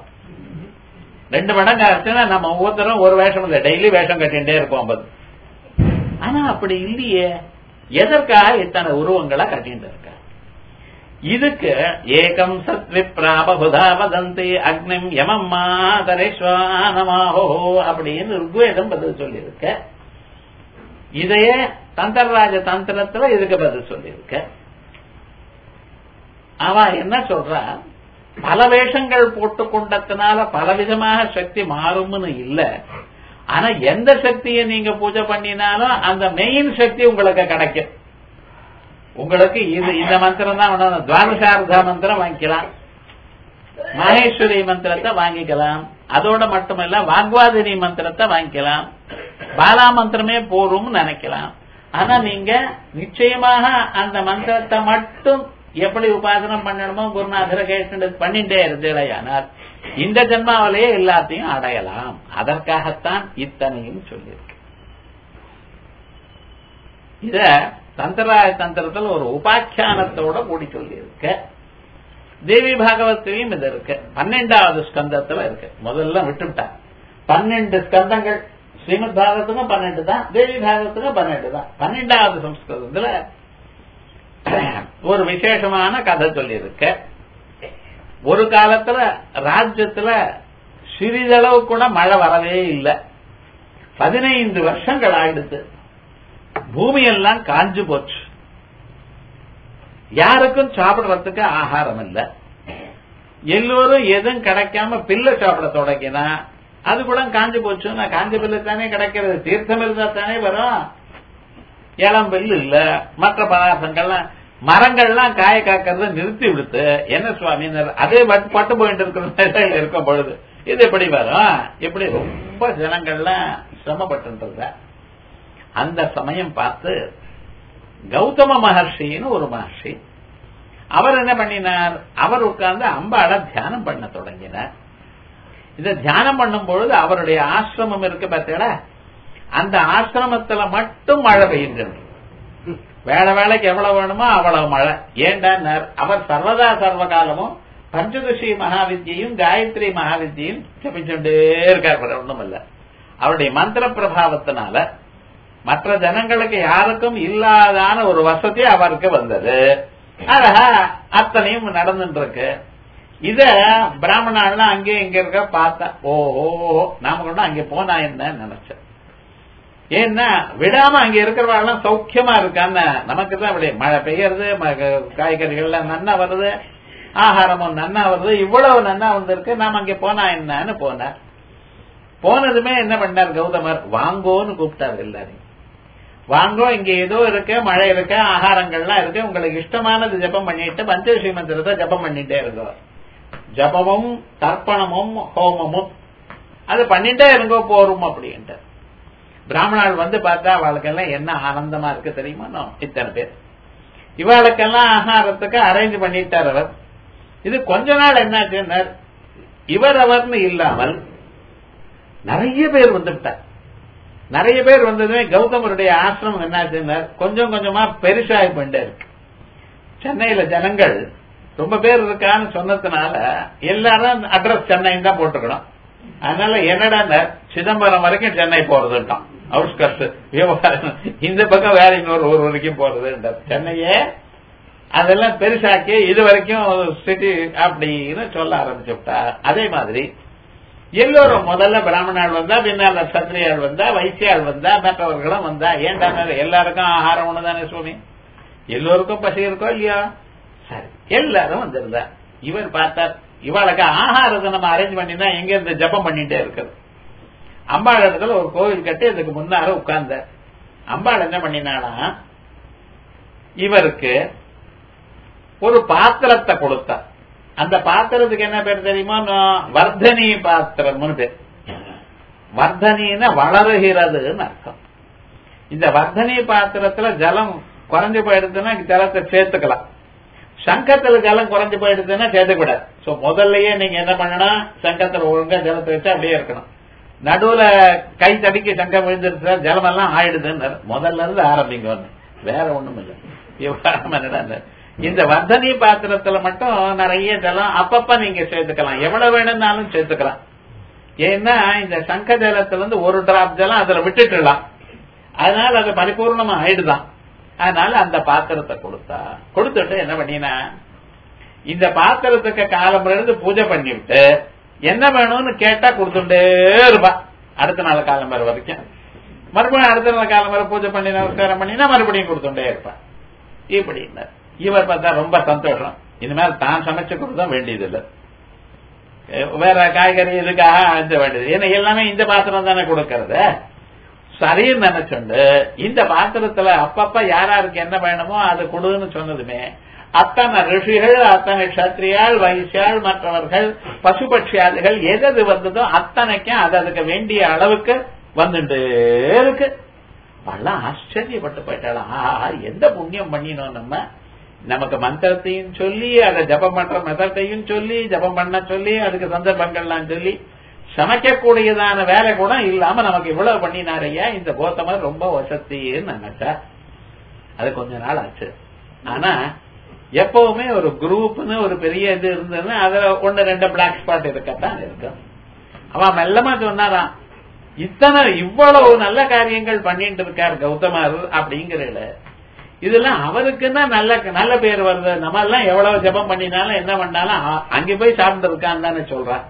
ரெண்டு மடங்கு ஆச்சுன்னா நம்ம ஒவ்வொருத்தரும் ஒரு வேஷம் இல்லை டெய்லி வேஷம் கட்டிகிட்டே இருப்போம் ஐம்பது ஆனா அப்படி இல்லையே எதற்காக இத்தனை உருவங்களா கட்டிட்டு இருக்க இதுக்கு ஏகம் சத் விப்ராபுதா வதந்தி அக்னிம் யமம் மாதரேஸ்வானமாஹோ அப்படின்னு ருக்வேதம் பதில் சொல்லியிருக்க இதையே தந்தரராஜ தந்திரத்துல இதுக்கு பதில் சொல்லியிருக்க அவ என்ன சொல்றா பல வேஷங்கள் போட்டு கொண்டதுனால பலவிதமாக சக்தி மாறும்னு இல்ல ஆனா எந்த சக்தியை நீங்க பூஜை பண்ணினாலும் அந்த மெயின் சக்தி உங்களுக்கு கிடைக்கும் உங்களுக்கு இது இந்த மந்திரம் தான் வேணும் துவாதசார்த்தா மந்திரம் வாங்கிக்கலாம் மகேஸ்வரி மந்திரத்தை வாங்கிக்கலாம் அதோட மட்டுமல்ல வாக்வாதினி மந்திரத்தை வாங்கிக்கலாம் பாலா மந்திரமே போரும் நினைக்கலாம் ஆனா நீங்க நிச்சயமாக அந்த மந்திரத்தை மட்டும் எப்படி உபாசனம் பண்ணணுமோ குருநாதர கேட்டு பண்ணிட்டே இருந்தேடையானால் இந்த ஜென்மாவிலேயே எல்லாத்தையும் அடையலாம் அதற்காகத்தான் இத்தனையும் சொல்லியிருக்கு இத தந்திராய தந்திரத்தில் ஒரு உபாக்கியானத்தோட கூடி சொல்லியிருக்க தேவி பாகவத்திலையும் இது இருக்கு பன்னெண்டாவது ஸ்கந்தத்துல இருக்கு முதல்ல விட்டுவிட்டார் பன்னெண்டு ஸ்கந்தங்கள் ஸ்ரீமத் பாகவத்துக்கும் பன்னெண்டு தான் தேவி பாகவத்துக்கும் பன்னெண்டு தான் பன்னெண்டாவது சம்ஸ்கிருதத்துல ஒரு விசேஷமான கதை சொல்லியிருக்க ஒரு காலத்துல ராஜ்யத்துல சிறிதளவு கூட மழை வரவே இல்லை பதினைந்து வருஷங்கள் ஆயிடுத்து பூமியெல்லாம் காஞ்சு போச்சு யாருக்கும் சாப்பிடுறதுக்கு ஆகாரம் இல்ல எல்லோரும் எதுவும் கிடைக்காம பில்ல சாப்பிட தொடங்கினா அது கூட காஞ்சு போச்சுன்னா காஞ்ச பில்லு தானே கிடைக்கிறது தீர்த்தம் இருந்தா தானே வரும் இளம் பில்லு இல்ல மற்ற பதார்த்தங்கள்லாம் மரங்கள்லாம் காய காக்கிறத நிறுத்தி விடுத்து என்ன சுவாமி அதே பட்டு பட்டு போயிட்டு இருக்கிற நிலையில இருக்கும் பொழுது இது எப்படி வரும் இப்படி ரொம்ப ஜனங்கள்லாம் சிரமப்பட்டு அந்த சமயம் பார்த்து கௌதம மகர்ஷின்னு ஒரு மகர்ஷி அவர் என்ன பண்ணினார் அவர் உட்கார்ந்து அம்பாட தியானம் பண்ண தொடங்கினார் இத தியானம் பண்ணும் பொழுது அவருடைய ஆசிரமம் இருக்கு பார்த்தீங்களா அந்த ஆசிரமத்துல மட்டும் மழை பெய்யுகிறது வேலை வேலைக்கு எவ்வளவு வேணுமோ அவ்வளவு மழை ஏண்டார் அவர் சர்வதா சர்வகாலமும் பஞ்சதசி மகாவித்யையும் காயத்ரி மகாவித்யையும் ஜபிச்சுட்டே இருக்கார் ஒண்ணும் இல்ல அவருடைய மந்திர பிரபாவத்தினால மற்ற ஜனங்களுக்கு யாருக்கும் இல்லாதான ஒரு வசதி அவருக்கு வந்தது அழகா அத்தனையும் நடந்துட்டு இருக்கு இத பிராமணாலாம் அங்கே இங்க இருக்க பார்த்தா ஓஹோ நாம கூட அங்க போனா என்ன நினைச்சேன் ஏன்னா விடாம அங்க இருக்கிறவாள்லாம் சௌக்கியமா இருக்கான்னு நமக்கு தான் அப்படி மழை பெய்யறது காய்கறிகள்லாம் நன்னா வருது ஆகாரமும் நன்னா வருது இவ்வளவு நன்னா வந்திருக்கு நாம அங்க போனா என்னன்னு போனார் போனதுமே என்ன பண்ணார் கௌதமர் வாங்கோன்னு கூப்பிட்டார் எல்லாரையும் வாங்கோ இங்க ஏதோ இருக்கு மழை இருக்கு ஆகாரங்கள்லாம் இருக்கு உங்களுக்கு இஷ்டமானது ஜபம் பண்ணிட்டு பஞ்சவிஷய மந்திரத்தை ஜபம் பண்ணிட்டே இருக்கோம் ஜபமும் தர்ப்பணமும் ஹோமமும் அது பண்ணிட்டே இருங்கோ போரும் அப்படின்ட்டு பிராமணால் வந்து பார்த்தா அவளுக்கெல்லாம் என்ன ஆனந்தமா இருக்கு தெரியுமா இத்தனை பேர் இவாளுக்கெல்லாம் ஆகாரத்துக்கு அரேஞ்ச் பண்ணிட்டார் அவர் இது கொஞ்ச நாள் என்னாச்சுன்னா இவர் அவர்னு இல்லாமல் நிறைய பேர் வந்துவிட்டார் நிறைய பேர் வந்ததுமே கௌதமருடைய ஆசிரமம் என்னாச்சுன்னா கொஞ்சம் கொஞ்சமா பெருசாகி பண்ணிட்டே இருக்கு சென்னையில ஜனங்கள் ரொம்ப பேர் இருக்கான்னு சொன்னதுனால எல்லாரும் அட்ரஸ் சென்னைன்னு தான் போட்டுக்கணும் அதனால என்னடா சிதம்பரம் வரைக்கும் சென்னை போறதுட்டான் அவுட்ஸ்கர்ட் விவகாரம் இந்த பக்கம் வேற இன்னொரு ஊர் வரைக்கும் போறது சென்னையே அதெல்லாம் பெருசாக்கி இது வரைக்கும் சிட்டி அப்படின்னு சொல்ல ஆரம்பிச்சுட்டா அதே மாதிரி எல்லோரும் முதல்ல பிராமணாள் வந்தா பின்னால சத்திரியாள் வந்தா வைசியாள் வந்தா மற்றவர்களும் வந்தா ஏன்டா எல்லாருக்கும் ஆகாரம் ஒண்ணுதானே சுவாமி எல்லோருக்கும் பசி இருக்கோ இல்லையா சரி எல்லாரும் வந்திருந்தா இவர் பார்த்தார் இவாளுக்கு ஆகாரத்தை நம்ம அரேஞ்ச் பண்ணினா எங்க இருந்து ஜபம் பண்ணிட்டே இருக்கிறது அம்பாள் இடத்துல ஒரு கோவில் கட்டி அதுக்கு முன்னார உட்கார்ந்த அம்பாள் என்ன பண்ணினானா இவருக்கு ஒரு பாத்திரத்தை கொடுத்தா அந்த பாத்திரத்துக்கு என்ன பேர் தெரியுமா வர்தனி பாத்திரம்னு பேர் வர்தனின்னு வளருகிறதுன்னு அர்த்தம் இந்த வர்தனி பாத்திரத்துல ஜலம் குறைஞ்சு போயிடுதுன்னா ஜலத்தை சேர்த்துக்கலாம் சங்கத்துல ஜலம் குறைஞ்சு போயிடுதுன்னா சேர்த்துக்கூடாது சோ முதல்லயே நீங்க என்ன பண்ணணும் சங்கத்துல ஒழுங்கா ஜலத்தை வச்சு அப்படியே இருக்கணும் நடுவுல கை தடிக்க சங்கம் விழுந்துருச்சா ஜலம் எல்லாம் ஆயிடுதுன்னு முதல்ல இருந்து ஆரம்பிங்க வேற ஒண்ணும் இல்லை விவகாரம் என்னடா இந்த வர்தனி பாத்திரத்துல மட்டும் நிறைய ஜலம் அப்பப்ப நீங்க சேர்த்துக்கலாம் எவ்வளவு வேணும்னாலும் சேர்த்துக்கலாம் ஏன்னா இந்த சங்க ஜலத்துல இருந்து ஒரு டிராப் ஜலம் அதுல விட்டுட்டுலாம் அதனால அது பரிபூர்ணமா ஆயிடுதான் அதனால அந்த பாத்திரத்தை கொடுத்தா கொடுத்துட்டு என்ன பண்ணினா இந்த பாத்திரத்துக்கு காலம் இருந்து பூஜை பண்ணிவிட்டு என்ன வேணும்னு கேட்டா கொடுத்துட்டே இருப்பா அடுத்த நாள் காலம் வர வரைக்கும் மறுபடியும் அடுத்த நாள் காலம் வர பூஜை பண்ணி நமஸ்காரம் பண்ணினா மறுபடியும் கொடுத்துட்டே இருப்பா இப்படின்னு இவர் பார்த்தா ரொம்ப சந்தோஷம் இனிமேல் தான் சமைச்சு கொடுத்தா வேண்டியதில்லை வேற காய்கறி இதுக்காக அஞ்ச வேண்டியது ஏன்னா எல்லாமே இந்த பாத்திரம் தானே கொடுக்கறது சரின்னு நினைச்சுண்டு இந்த பாத்திரத்துல அப்பப்ப யாராருக்கு என்ன வேணுமோ அது கொடுன்னு சொன்னதுமே அத்தனை ரிஷிகள் அத்தனை கஷத்திரியால் வைசியால் மற்றவர்கள் பசுபட்சியாதிகள் எது வந்ததோ அத்தனைக்கும் அது அதுக்கு வேண்டிய அளவுக்கு வந்துட்டு இருக்கு அவெல்லாம் ஆச்சரியப்பட்டு போயிட்டாலும் ஆஹா எந்த புண்ணியம் பண்ணினோம் நம்ம நமக்கு மந்திரத்தையும் சொல்லி அதை ஜபம் பண்ற மெதத்தையும் சொல்லி ஜபம் பண்ண சொல்லி அதுக்கு சந்தர்ப்பங்கள்லாம் சொல்லி சமைக்கக்கூடியதான வேலை கூட இல்லாம நமக்கு இவ்வளவு பண்ணினாரையா இந்த கோத்தமர் ரொம்ப வசத்தின்னு நினைச்சா அது கொஞ்ச நாள் ஆச்சு ஆனா எப்பவுமே ஒரு குரூப்னு ஒரு பெரிய இது இருந்ததுன்னா அதுல ஒன்னு ரெண்டு பிளாக் ஸ்பாட் இருக்கத்தான் இருக்கும் அவன் மெல்லமா சொன்னாராம் இத்தனை இவ்வளவு நல்ல காரியங்கள் பண்ணிட்டு இருக்கார் கௌதமர் அப்படிங்கிறதுல இதெல்லாம் அவருக்குன்னா நல்ல நல்ல பேர் வருது நம்ம எல்லாம் எவ்வளவு ஜபம் பண்ணினாலும் என்ன பண்ணாலும் அங்க போய் சாப்பிட்டு இருக்கான்னு தானே சொல்றான்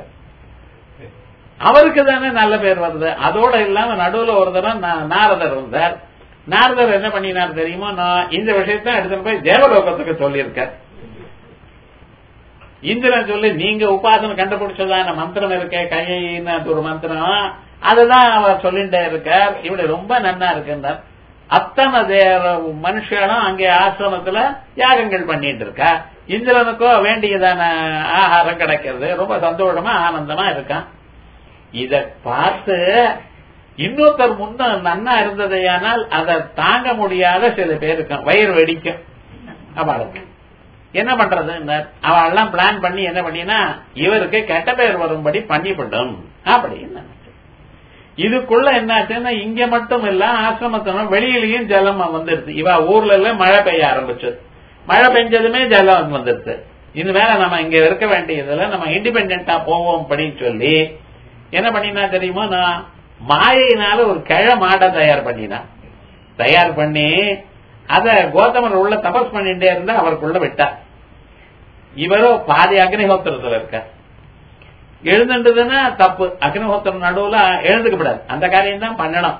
அவருக்கு தானே நல்ல பேர் வருது அதோட இல்லாம நடுவுல ஒரு தரம் நாரதர் இருந்தார் நாரதர் என்ன பண்ணினார் தெரியுமா நான் இந்த விஷயத்த எடுத்துட்டு போய் தேவலோகத்துக்கு சொல்லியிருக்கார் இந்திரன் சொல்லி நீங்க உபாசனை கண்டுபிடிச்சதான மந்திரம் இருக்க கையின்னு ஒரு மந்திரம் அதுதான் அவர் சொல்லிட்டே இருக்கார் இப்படி ரொம்ப நன்னா இருக்குன்னார் அத்தனை தேர- மனுஷனும் அங்கே ஆசிரமத்துல யாகங்கள் பண்ணிட்டு இருக்கா இந்திரனுக்கோ வேண்டியதான ஆகாரம் கிடைக்கிறது ரொம்ப சந்தோஷமா ஆனந்தமா இருக்கான் இத பார்த்து இன்னொருத்தர் முன்ன நன்னா இருந்ததையானால் அதை தாங்க முடியாத சில பேர் இருக்கான் வயிறு வெடிக்கும் அவளுக்கு என்ன பண்றது அவள் எல்லாம் பிளான் பண்ணி என்ன பண்ணினா இவருக்கு கெட்ட பேர் வரும்படி பண்ணிவிடும் அப்படின்னு நினைச்சு இதுக்குள்ள என்னாச்சுன்னா இங்க மட்டும் இல்ல ஆசிரமத்தின வெளியிலயும் ஜலம் வந்துருது இவ ஊர்ல எல்லாம் மழை பெய்ய ஆரம்பிச்சது மழை பெஞ்சதுமே ஜலம் வந்துருது இது மேல நம்ம இங்க இருக்க வேண்டியதுல நம்ம இண்டிபெண்டா போவோம் அப்படின்னு சொல்லி என்ன பண்ணினா தெரியுமா நான் மாயினால ஒரு கிழ மாடை தயார் பண்ணினா தயார் பண்ணி அத கோத்தமர் உள்ள தபஸ் பண்ணிட்டே இருந்தா அவருக்குள்ள விட்டார் இவரோ பாதி அக்னிஹோத்திரத்துல இருக்கார் எழுந்துன்றதுன்னா தப்பு அக்னிஹோத்திரம் நடுவுல எழுந்துக்கப்படாது அந்த காரியம் தான் பண்ணணும்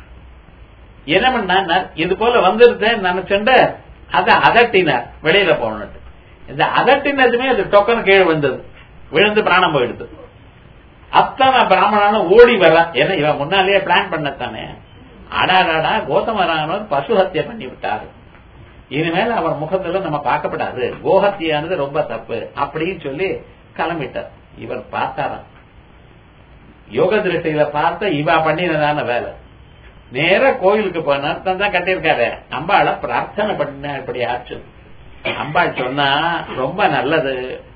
என்ன பண்ணார் இது போல வந்துருது நினைச்சுண்டு அதை அதட்டினார் வெளியில போகணும் இந்த அதட்டினதுமே அது டொக்கன் கீழே வந்தது விழுந்து பிராணம் போயிடுது அத்தனை பிராமணனும் ஓடி வர ஏன்னா இவன் முன்னாலேயே பிளான் பண்ணத்தானே அடாடாடா கோதமரானவர் பசு ஹத்தியை பண்ணி விட்டாரு இனிமேல் அவர் முகத்துல நம்ம பார்க்கப்படாது கோஹத்தியானது ரொம்ப தப்பு அப்படின்னு சொல்லி கிளம்பிட்டார் இவர் பார்த்தாராம் யோக திருஷ்டியில பார்த்த இவா பண்ணினதான வேலை நேர கோயிலுக்கு போனார் தான் கட்டியிருக்காரு அம்பாளை பிரார்த்தனை பண்ண இப்படி ஆச்சு அம்பாள் சொன்னா ரொம்ப நல்லது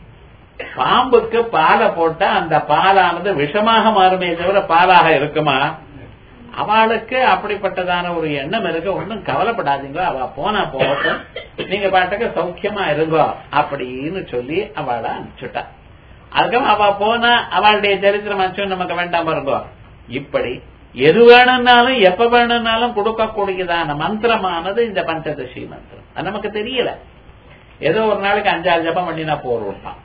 பாம்புக்கு பாலை போட்டா அந்த பாலானது விஷமாக மாறுமே தவிர பாலாக இருக்குமா அவளுக்கு அப்படிப்பட்டதான ஒரு எண்ணம் இருக்கு ஒன்னும் கவலைப்படாதீங்க அவ போனா போகட்டும் நீங்க பாட்டுக்கு சௌக்கியமா இருங்கோ அப்படின்னு சொல்லி அவளை அனுப்பிச்சுட்டா அதுக்கப்புறம் அவ போனா அவளுடைய சரித்திரம் அனுப்பிச்சு நமக்கு வேண்டாம் பாருங்கோ இப்படி எது வேணும்னாலும் எப்ப வேணும்னாலும் கொடுக்கக்கூடியதான மந்திரமானது இந்த பஞ்சதசி மந்திரம் அது நமக்கு தெரியல ஏதோ ஒரு நாளைக்கு அஞ்சாறு ஜபம் பண்ணினா போறோம்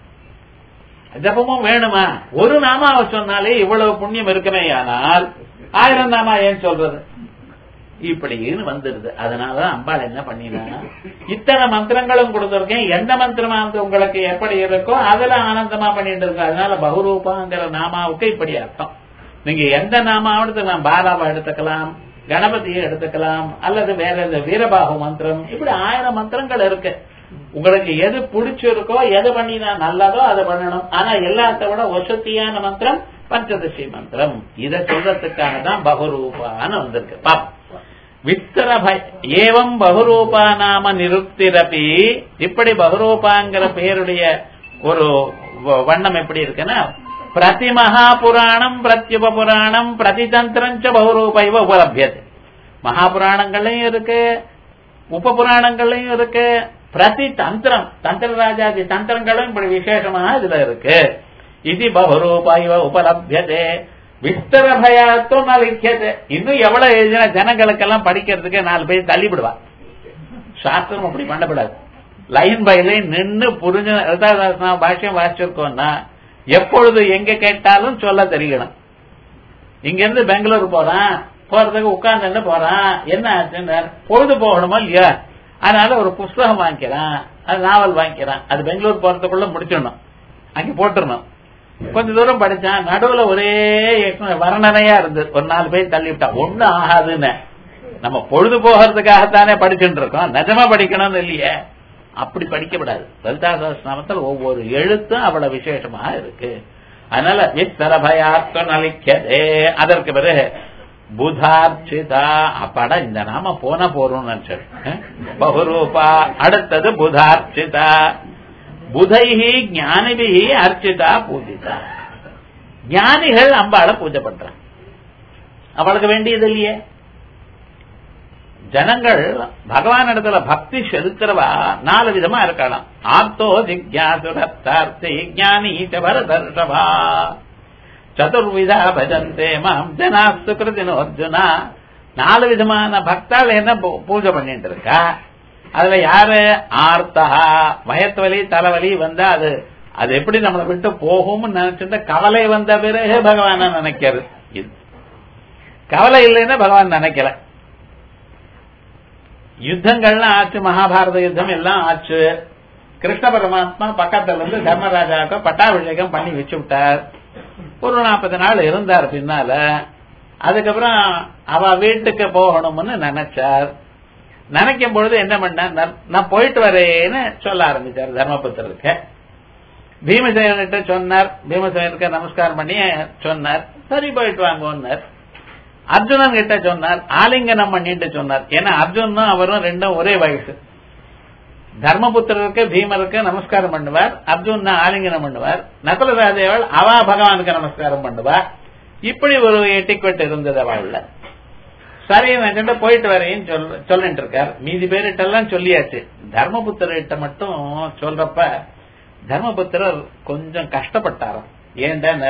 ஜபமும் வேணுமா ஒரு நாமாவை சொன்னாலே இவ்வளவு புண்ணியம் இருக்குமே ஆனால் ஆயிரம் நாமா ஏன் சொல்றது இப்படின்னு வந்துருது அதனாலதான் அம்பாள் என்ன பண்ணினா இத்தனை மந்திரங்களும் கொடுத்திருக்கேன் எந்த மந்திரமானது உங்களுக்கு எப்படி இருக்கோ அதுல ஆனந்தமா பண்ணிட்டு இருக்கோம் அதனால பகுரூபாங்கிற நாமாவுக்கு இப்படி அர்த்தம் நீங்க எந்த நாமாவது நான் பாலாவை எடுத்துக்கலாம் கணபதியை எடுத்துக்கலாம் அல்லது வேற எந்த வீரபாகு மந்திரம் இப்படி ஆயிரம் மந்திரங்கள் இருக்கு உங்களுக்கு எது பிடிச்சிருக்கோ எது பண்ணினா நல்லதோ அதை பண்ணணும் ஆனா எல்லாத்த விட வசதியான மந்திரம் பஞ்சதசி மந்திரம் இத சொல்றதுக்காக தான் பகுரூபான்னு வந்திருக்கு பாப்போம் வித்தர ஏவம் பகுரூபா நாம நிருப்திரபி இப்படி பகுரூபாங்கிற பெயருடைய ஒரு வண்ணம் எப்படி இருக்குன்னா பிரதிமகா புராணம் பிரத்யுப புராணம் பிரதிதந்திரஞ்ச பகுரூப இவ உபலபியது மகாபுராணங்கள்லயும் இருக்கு உப புராணங்கள்லயும் இருக்கு பிரதி தந்திரம் தந்திரராஜாதி தந்திரங்களும் இப்படி விசேஷமாக இதுல இருக்கு இது பகுரூப இவ உபலபியதே விஸ்தர பயாத்தும் நலிக்கது இன்னும் எவ்வளவு எழுதின ஜனங்களுக்கெல்லாம் படிக்கிறதுக்கு நாலு பேர் தள்ளிவிடுவா சாஸ்திரம் அப்படி பண்ணப்படாது லைன் பை லைன் நின்று புரிஞ்ச நான் பாஷ்யம் வாசிச்சிருக்கோம்னா எப்பொழுது எங்க கேட்டாலும் சொல்ல தெரியணும் இங்க இருந்து பெங்களூர் போறான் போறதுக்கு உட்கார்ந்து போறான் என்ன ஆச்சுன்னு பொழுது போகணுமா இல்லையா அதனால ஒரு புஸ்தகம் வாங்கிக்கிறான் அது நாவல் வாங்கிக்கிறான் அது பெங்களூர் போறதுக்குள்ள முடிச்சிடணும் அங்க போட்டுருணும் கொஞ்ச தூரம் படிச்சான் நடுவுல ஒரே வர்ணனையா இருந்தது ஒரு நாலு பேர் தள்ளி விட்டா ஒண்ணு ஆகாதுன்னு நம்ம பொழுது போகிறதுக்காகத்தானே படிச்சுட்டு இருக்கோம் நிஜமா படிக்கணும்னு இல்லையே அப்படி படிக்கப்படாது லலிதா சகஸ்நாமத்தில் ஒவ்வொரு எழுத்தும் அவ்வளவு விசேஷமாக இருக்கு அதனால வித்தர பயார்த்தம் நலிக்கதே அதற்கு பிறகு புதார்ச்சிதா அப்பாடா இந்த நாம போன போறோம்னு நினைச்சேன் பகுரூபா அடுத்தது புதார்ச்சிதா புதைஹி ஞானிபிஹி அர்ச்சிதா பூஜிதா ஞானிகள் அம்பாளை பூஜை பண்றான் அவளுக்கு வேண்டியது இல்லையே ஜனங்கள் பகவான் இடத்துல பக்தி செலுத்துறவா நாலு விதமா இருக்கலாம் ஆர்த்தோ ஜிக்யாசுரத்தார்த்தி ஞானி பரதர்ஷபா சதுர்விதா பஜந்தே மாம் ஜனாஸ்து கிருதினோ அர்ஜுனா நாலு விதமான பக்தால் என்ன பூஜை பண்ணிட்டு இருக்கா அதுல யாரு ஆர்த்தா வயத்து வலி தலைவலி வந்தா அது அது எப்படி நம்மளை விட்டு போகும்னு நினைச்சிருந்த கவலை வந்த பிறகு பகவான நினைக்கிறது இது கவலை இல்லைன்னா பகவான் நினைக்கல யுத்தங்கள்லாம் ஆச்சு மகாபாரத யுத்தம் எல்லாம் ஆச்சு கிருஷ்ண பரமாத்மா பக்கத்துல இருந்து தர்மராஜாவுக்கு பட்டாபிஷேகம் பண்ணி வச்சு விட்டார் ஒரு நாற்பது நாள் இருந்தார் பின்னால அதுக்கப்புறம் அவ வீட்டுக்கு போகணும்னு நினைச்சார் நினைக்கும் பொழுது என்ன பண்ணார் நான் போயிட்டு வரேன்னு சொல்ல ஆரம்பிச்சார் தர்மபுத்திரருக்கு பீமசேனர்கிட்ட சொன்னார் பீமசேனருக்கு நமஸ்காரம் பண்ணி சொன்னார் சரி போயிட்டு வாங்கன்னார் அர்ஜுனன் கிட்ட சொன்னார் ஆலிங்கனம் பண்ணிட்டு சொன்னார் ஏன்னா அர்ஜுனும் அவரும் ரெண்டும் ஒரே வயசு தர்மபுத்திரருக்கு பீமருக்கு நமஸ்காரம் பண்ணுவார் அர்ஜுன் ஆலிங்கனம் பண்ணுவார் நகுல சகதேவள் அவா பகவானுக்கு நமஸ்காரம் பண்ணுவார் இப்படி ஒரு எட்டிக்வெட் இருந்தது அவள்ல சரி நான் போயிட்டு வரேன்னு சொல் சொல்லிட்டு இருக்கார் மீதி பேர்கிட்ட எல்லாம் சொல்லியாச்சு தர்மபுத்திரர்கிட்ட மட்டும் சொல்றப்ப தர்மபுத்திரர் கொஞ்சம் கஷ்டப்பட்டாராம் ஏன்டா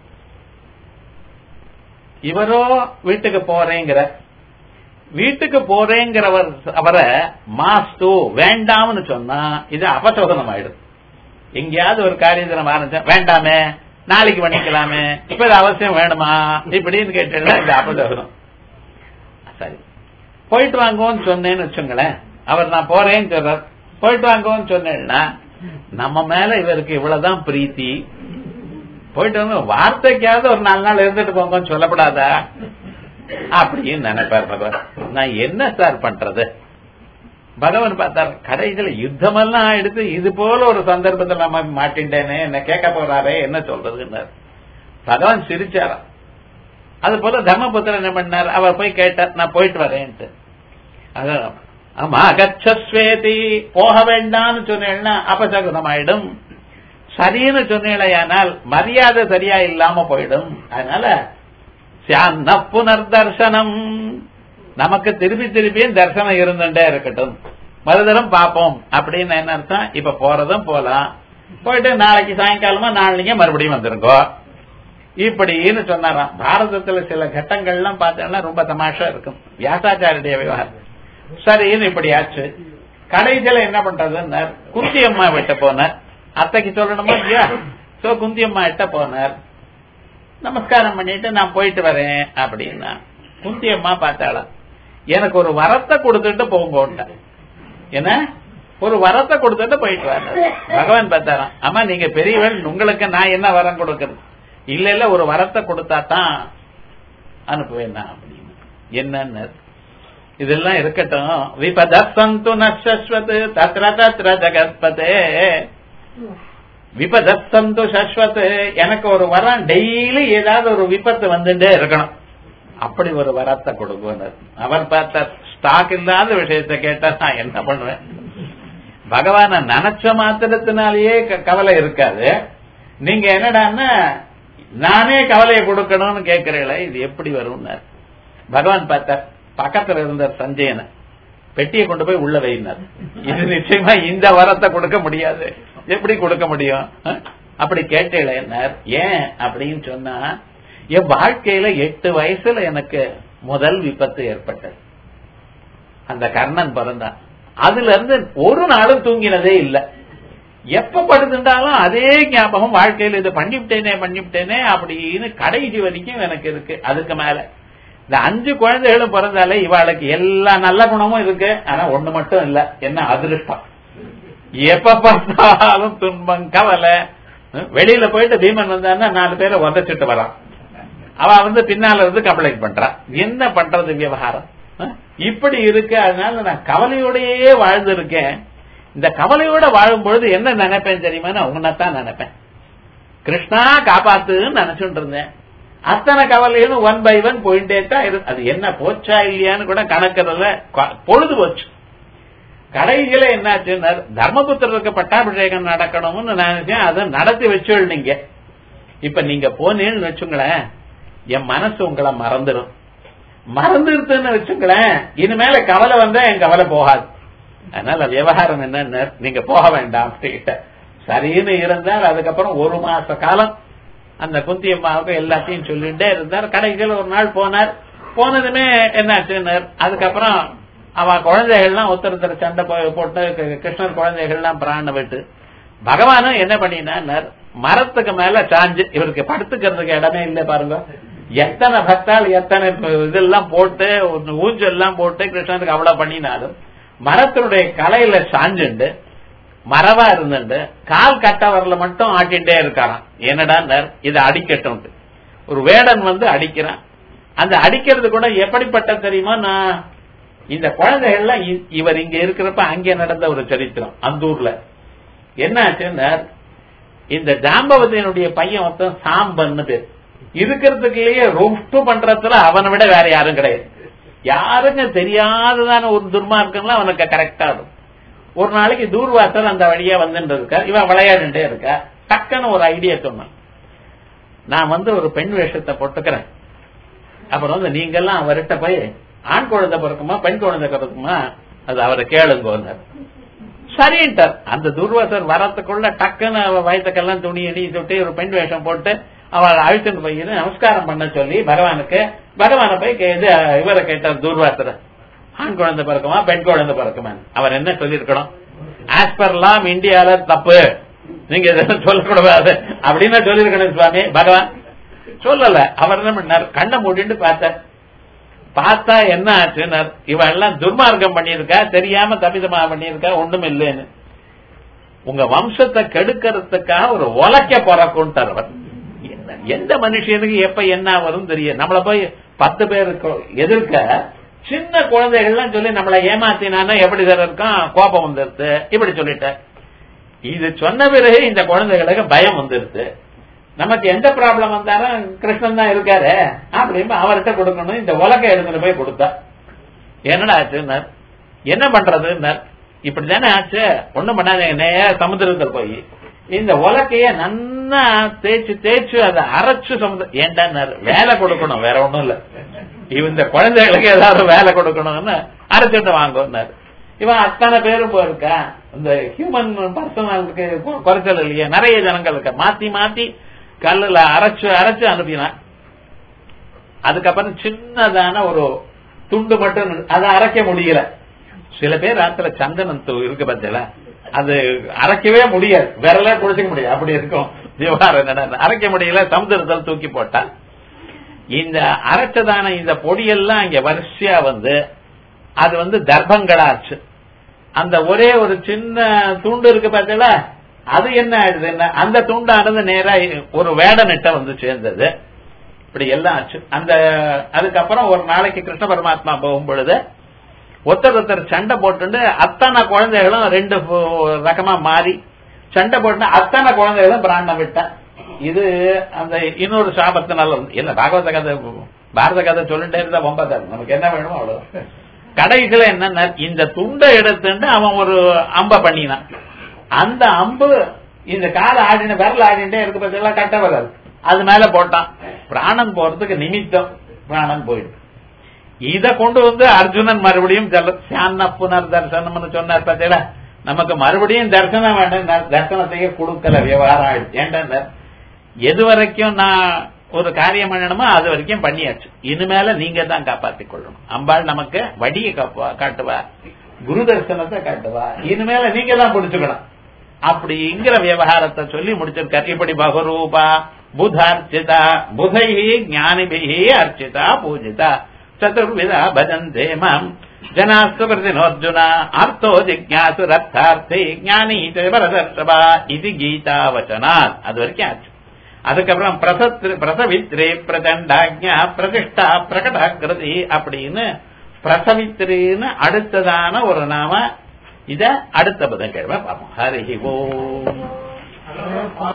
இவரோ வீட்டுக்கு போறேங்கிற வீட்டுக்கு போறேங்கிறவர் அவரை மாஸ்து வேண்டாம்னு சொன்னா இது அபசோதனம் ஆயிடும் எங்கேயாவது ஒரு காரியத்தை நம்ம ஆரம்பிச்சா வேண்டாமே நாளைக்கு பண்ணிக்கலாமே இப்ப இது அவசியம் வேணுமா இப்படின்னு கேட்டா இது அபசோதனம் சரி போயிட்டு வாங்கன்னு சொன்னேன்னு வச்சுங்களேன் அவர் நான் போறேன்னு சொல்றார் போயிட்டு வாங்கன்னு சொன்னேன்னா நம்ம மேல இவருக்கு இவ்வளவுதான் பிரீத்தி போயிட்டு வந்து வார்த்தைக்காவது ஒரு நாலு நாள் இருந்துட்டு போங்கன்னு சொல்லப்படாதா அப்படின்னு நினைப்பார் பகவான் நான் என்ன சார் பண்றது பகவான் பார்த்தார் கடைசியில யுத்தமெல்லாம் எடுத்து இது போல ஒரு சந்தர்ப்பத்தில் நம்ம மாட்டின்றேனே என்ன கேட்க போறாரே என்ன சொல்றதுன்னார் பகவான் சிரிச்சாராம் அது போல தர்மபுத்திரன் என்ன பண்ணார் அவர் போய் கேட்டார் நான் போயிட்டு வரேன்ட்டு அதான் ஆமா கச்சஸ்வேதி போக வேண்டாம்னு சொன்னேன்னா அபசகுனம் ஆயிடும் சரின்னு சொன்னேனால் மரியாதை சரியா இல்லாம போயிடும் அதனால சியான்ன புனர்தர்சனம் நமக்கு திருப்பி திருப்பியும் தரிசனம் இருந்துட்டே இருக்கட்டும் மறுதரம் பார்ப்போம் அப்படின்னு என்ன அர்த்தம் இப்ப போறதும் போலாம் போயிட்டு நாளைக்கு சாயங்காலமா நாளைக்கு மறுபடியும் வந்துருங்கோ இப்படின்னு சொன்னாராம் பாரதத்துல சில கட்டங்கள்லாம் பார்த்தோம்னா ரொம்ப தமாஷா இருக்கும் வியாசாச்சாரிய விவகாரம் சரின்னு இப்படி ஆச்சு கடைசியில என்ன பண்றதுன்னு குந்தி அம்மா விட்ட போனார் அத்தைக்கு சொல்லணுமா இல்லையா சோ குந்தி அம்மா கிட்ட போனார் நமஸ்காரம் பண்ணிட்டு நான் போயிட்டு வரேன் அப்படின்னா குந்தி அம்மா பார்த்தாளா எனக்கு ஒரு வரத்தை கொடுத்துட்டு போங்க என்ன ஒரு வரத்தை கொடுத்துட்டு போயிட்டு வர பகவான் பார்த்தாராம் ஆமா நீங்க பெரியவன் உங்களுக்கு நான் என்ன வரம் கொடுக்கறது இல்ல இல்ல ஒரு வரத்தை கொடுத்தா தான் அனுப்புவேன் நான் அப்படின்னு என்னன்னு இதெல்லாம் இருக்கட்டும் விபதசந்து நஸ்வத் தத்ர தத்ர ஜகத்பதே விபதசந்து சஸ்வத் எனக்கு ஒரு வரம் டெய்லி ஏதாவது ஒரு விபத்து வந்துட்டே இருக்கணும் அப்படி ஒரு வரத்தை கொடுங்க அவர் பார்த்த ஸ்டாக் இல்லாத விஷயத்தை கேட்டா நான் என்ன பண்ணுவேன் பகவான நினைச்ச மாத்திரத்தினாலேயே கவலை இருக்காது நீங்க என்னடான்னா நானே கவலையை கொடுக்கணும்னு கேட்கிறீங்களே இது எப்படி வரும்னார் பகவான் பார்த்தார் பக்கத்துல இருந்தார் சஞ்சயனை பெட்டியை கொண்டு போய் உள்ள வைனார் இது நிச்சயமா இந்த வரத்தை கொடுக்க முடியாது எப்படி கொடுக்க முடியும் அப்படி கேட்டேன் ஏன் அப்படின்னு சொன்னா என் வாழ்க்கையில எட்டு வயசுல எனக்கு முதல் விபத்து ஏற்பட்டது அந்த கர்ணன் பிறந்தான் அதுல இருந்து ஒரு நாளும் தூங்கினதே இல்ல எப்ப படுத்துட்டாலும் அதே ஞாபகம் வாழ்க்கையில இது பண்ணிவிட்டேனே பண்ணிவிட்டேனே அப்படின்னு கடைசி வரைக்கும் எனக்கு இருக்கு அதுக்கு மேல இந்த அஞ்சு குழந்தைகளும் பிறந்தாலே இவாளுக்கு எல்லா நல்ல குணமும் இருக்கு ஆனா ஒண்ணு மட்டும் இல்ல என்ன அதிருஷ்டம் எப்ப பார்த்தாலும் துன்பம் கவலை வெளியில போயிட்டு பீமன் வந்தான்னா நாலு பேரை உதச்சிட்டு வரான் அவ வந்து பின்னால இருந்து கம்ப்ளைண்ட் பண்றான் என்ன பண்றது விவகாரம் இப்படி இருக்கு அதனால நான் கவலையோடயே வாழ்ந்திருக்கேன் இந்த கவலையோட வாழும் பொழுது என்ன நினைப்பேன் தெரியுமா உங்களைத்தான் நினைப்பேன் கிருஷ்ணா காப்பாத்துன்னு நினைச்சுட்டு இருந்தேன் அத்தனை கவலையும் ஒன் பை ஒன் போயிட்டே தான் இருக்கு அது என்ன போச்சா இல்லையான்னு கூட கணக்குறதுல பொழுது போச்சு கடைசியில என்னாச்சுன்னா தர்மபுத்திரருக்கு பட்டாபிஷேகம் நடக்கணும்னு நினைச்சேன் அதை நடத்தி வச்சு நீங்க இப்ப நீங்க போனீங்கன்னு வச்சுங்களேன் என் மனசு உங்களை மறந்துடும் மறந்துருத்துன்னு வச்சுங்களேன் இனிமேல கவலை வந்தா என் கவலை போகாது அதனால விவகாரம் என்னன்னு நீங்க போக வேண்டாம் அப்படின்ட்ட சரின்னு இருந்தால் அதுக்கப்புறம் ஒரு மாச காலம் அந்த குந்தி அம்மாவுக்கு எல்லாத்தையும் சொல்லிட்டே இருந்தார் கடைசியில் ஒரு நாள் போனார் போனதுமே என்னாச்சுன்னார் அதுக்கப்புறம் அவ குழந்தைகள்லாம் ஒருத்தர் சண்டை போட்டு கிருஷ்ணர் குழந்தைகள்லாம் பிராண விட்டு பகவானும் என்ன பண்ணினார் மரத்துக்கு மேல சாஞ்சு இவருக்கு படுத்துக்கிறதுக்கு இடமே இல்லை பாருங்க எத்தனை பக்தால் எத்தனை இதெல்லாம் போட்டு ஊஞ்சல் எல்லாம் போட்டு கிருஷ்ணனுக்கு அவ்வளவு பண்ணினாலும் மரத்தினுடைய கலையில சாஞ்சுண்டு மரவா இருந்துட்டு கால் கட்ட வரல மட்டும் ஆட்டிகிட்டே இருக்காராம் என்னடா இதை அடிக்கட்டும் ஒரு வேடன் வந்து அடிக்கிறான் அந்த அடிக்கிறது கூட எப்படிப்பட்ட தெரியுமா நான் இந்த குழந்தைகள்லாம் இ- இவர் இங்க இருக்கிறப்ப அங்கே நடந்த ஒரு சரித்திரம் அந்த ஊர்ல என்ன ஆச்சுன்னா இந்த ஜாம்பவத்தினுடைய பையன் ஒருத்தன் சாம்பன்னு பேர் இருக்கிறதுக்குள்ளேயே ரொஃப்ட் பண்றதுல அவனை விட வேற யாரும் கிடையாது யாருங்க தெரியாததான ஒரு துர்மார்க்கம்லாம் அவனுக்கு கரெக்டா இருக்கும் ஒரு நாளைக்கு தூர்வாசல் அந்த வழியா வந்துட்டு இருக்கா இவன் விளையாடிட்டே இருக்கா டக்குன்னு ஒரு ஐடியா சொன்னான் நான் வந்து ஒரு பெண் வேஷத்தை போட்டுக்கிறேன் அப்புறம் வந்து நீங்க எல்லாம் அவர்கிட்ட போய் ஆண் குழந்தை பிறக்குமா பெண் குழந்தை பிறக்குமா அது அவரை கேளுங்க சரின்ட்டார் அந்த துர்வாசர் வரத்துக்குள்ள டக்குன்னு அவ வயத்துக்கெல்லாம் துணி அடி தொட்டி ஒரு பெண் வேஷம் போட்டு அவள் அழுத்துட்டு போய் நமஸ்காரம் பண்ண சொல்லி பகவானுக்கு பகவானை போய் கே- இது இவரை கேட்டார் துர்வாசர் ஆண் குழந்தை பிறக்குமா பெண் குழந்தை பிறக்குமா அவர் என்ன சொல்லியிருக்கணும் ஆஸ் பர் லாம் இந்தியால தப்பு நீங்க இதெல்லாம் சொல்லக்கூடாது அப்படின்னு சொல்லியிருக்கணும் சுவாமி பகவான் சொல்லல அவர் என்ன பண்ணார் கண்ணை மூடிட்டு பார்த்தார் பார்த்தா என்ன ஆச்சுன்னார் இவன் எல்லாம் துர்மார்க்கம் பண்ணியிருக்கா தெரியாம தபிதமா பண்ணியிருக்கா ஒண்ணும் இல்லைன்னு உங்க வம்சத்தை கெடுக்கிறதுக்காக ஒரு உலக்க பிறக்கும்ட்டார் அவர் என்ன- எந்த மனுஷனுக்கு எப்ப என்ன வரும் தெரியும் நம்மள போய் பத்து பேருக்கு எதிர்க்க சின்ன குழந்தைகள்லாம் சொல்லி நம்மளை ஏமாத்தினானா எப்படி சார் இருக்கும் கோபம் வந்துருது இப்படி சொல்லிட்டேன் இது சொன்ன பிறகு இந்த குழந்தைகளுக்கு பயம் வந்துருது நமக்கு எந்த ப்ராப்ளம் வந்தாலும் கிருஷ்ணன் தான் இருக்காரு அப்படின்னு அவர்கிட்ட கொடுக்கணும் இந்த உலக எடுத்துட்டு போய் கொடுத்தா என்னடா ஆச்சுன்னார் என்ன பண்றதுன்னார் இப்படிதானே ஆச்சு ஒண்ணும் பண்ணாதீங்க நேர சமுத்திரத்தில் போய் இந்த உலக்கைய நன்னா தேய்ச்சு தேய்ச்சு அதை அரைச்சு சமுதிர ஏண்டான்னாரு வேலை கொடுக்கணும் வேற ஒண்ணும் இல்ல இவன் இந்த குழந்தைகளுக்கு ஏதாவது வேலை கொடுக்கணும்னு அரைச்சிட்டு வாங்கினார் இவன் அத்தனை பேரும் போயிருக்கா இந்த ஹியூமன் பர்சனலுக்கு குறைச்சல் இல்லையா நிறைய ஜனங்கள் இருக்க மாத்தி மாத்தி கல்லுல அரைச்சு அரைச்சு அனுப்பினான் அதுக்கப்புறம் சின்னதான ஒரு துண்டு மட்டும் இருந்து- அதை அரைக்க முடியல சில பேர் ராத்திர சந்தனம் தூ- இருக்கு பத்தில அது அரைக்கவே முடியாது விரலே குடிச்சுக்க முடியாது அப்படி இருக்கும் விவகாரம் என்னன்னா அரைக்க முடியல சமுதிரத்தில் தூக்கி போட்டா இந்த அரைச்சதான இந்த பொடியெல்லாம் இங்க வரிசையா வந்து அது வந்து தர்ப்பங்களாச்சு அந்த ஒரே ஒரு சின்ன துண்டு இருக்கு பார்த்தீங்களா அது என்ன ஆயிடுதுன்னா அந்த துண்டானது நேரா ஒரு வேடனிட்ட வந்து சேர்ந்தது இப்படி எல்லாம் ஆச்சு அந்த அதுக்கப்புறம் ஒரு நாளைக்கு கிருஷ்ண பரமாத்மா போகும் பொழுது ஒருத்தர் ஒருத்தர் சண்டை போட்டு அத்தனை குழந்தைகளும் ரெண்டு பு- ரகமா மாறி சண்டை போட்டு அத்தனை குழந்தைகளும் பிராண்டம் விட்டேன் இது அந்த இன்னொரு சாபத்தினால வந்து- இல்ல பாகவத கதை பாரத கதை சொல்லிட்டே இருந்தா ஒன்பதாரு நமக்கு என்ன வேணுமோ அவ்வளவு கடைசியில என்னன்னா இந்த துண்டை எடுத்துட்டு அவன் ஒரு அம்ப பண்ணினான் அந்த அம்பு இந்த கால ஆடின விரல் ஆடிட்டே இருக்கு பார்த்தீங்களா கட்ட வராது அது மேல போட்டான் பிராணன் போறதுக்கு நிமித்தம் பிராணன் போயிடுது இத கொண்டு வந்து அர்ஜுனன் மறுபடியும் சொல்ல- சியான்ன புனர் தரிசனம்னு சொன்னார் பார்த்தீங்களா நமக்கு மறுபடியும் தரிசனம் வேண்டாம் தரிசனத்தையே கொடுக்கல விவகாரம் ஆயிடுச்சு ஏன்டா எது வரைக்கும் நான் ஒரு காரியம் பண்ணணுமோ அது வரைக்கும் பண்ணியாச்சு இனிமேல நீங்க தான் காப்பாத்திக் கொள்ளணும் அம்பாள் நமக்கு வடியை காப்பா காட்டுவா குரு தரிசனத்தை காட்டுவா இனிமேல நீங்க தான் பிடிச்சுக்கணும் அப்படிங்கிற விவகாரத்தை சொல்லி முடிச்சிருக்காரு இப்படி பகரூபா புதார்ச்சிதா புதை ஞானிபிகி அர்ச்சிதா பூஜிதா சதுர்விதா பஜந்தே மாம் ஜனாஸ்து பிரதினோர்ஜுன அர்த்தோ ஜிக்யாசு ரத்தார்த்தி ஞானி பரதர்ஷபா இது கீதா வச்சனாத் அது வரைக்கும் ஆச்சு அதுக்கப்புறம் பிரசத்ரி பிரசவித்ரி பிரதண்டாக்யா பிரதிஷ்டா பிரகடாகிருதி அப்படின்னு பிரசவித்ரின்னு அடுத்ததான ஒரு நாம இத அடுத்த புதன்கிழமை பார்ப்போம் ஹரி ஓம்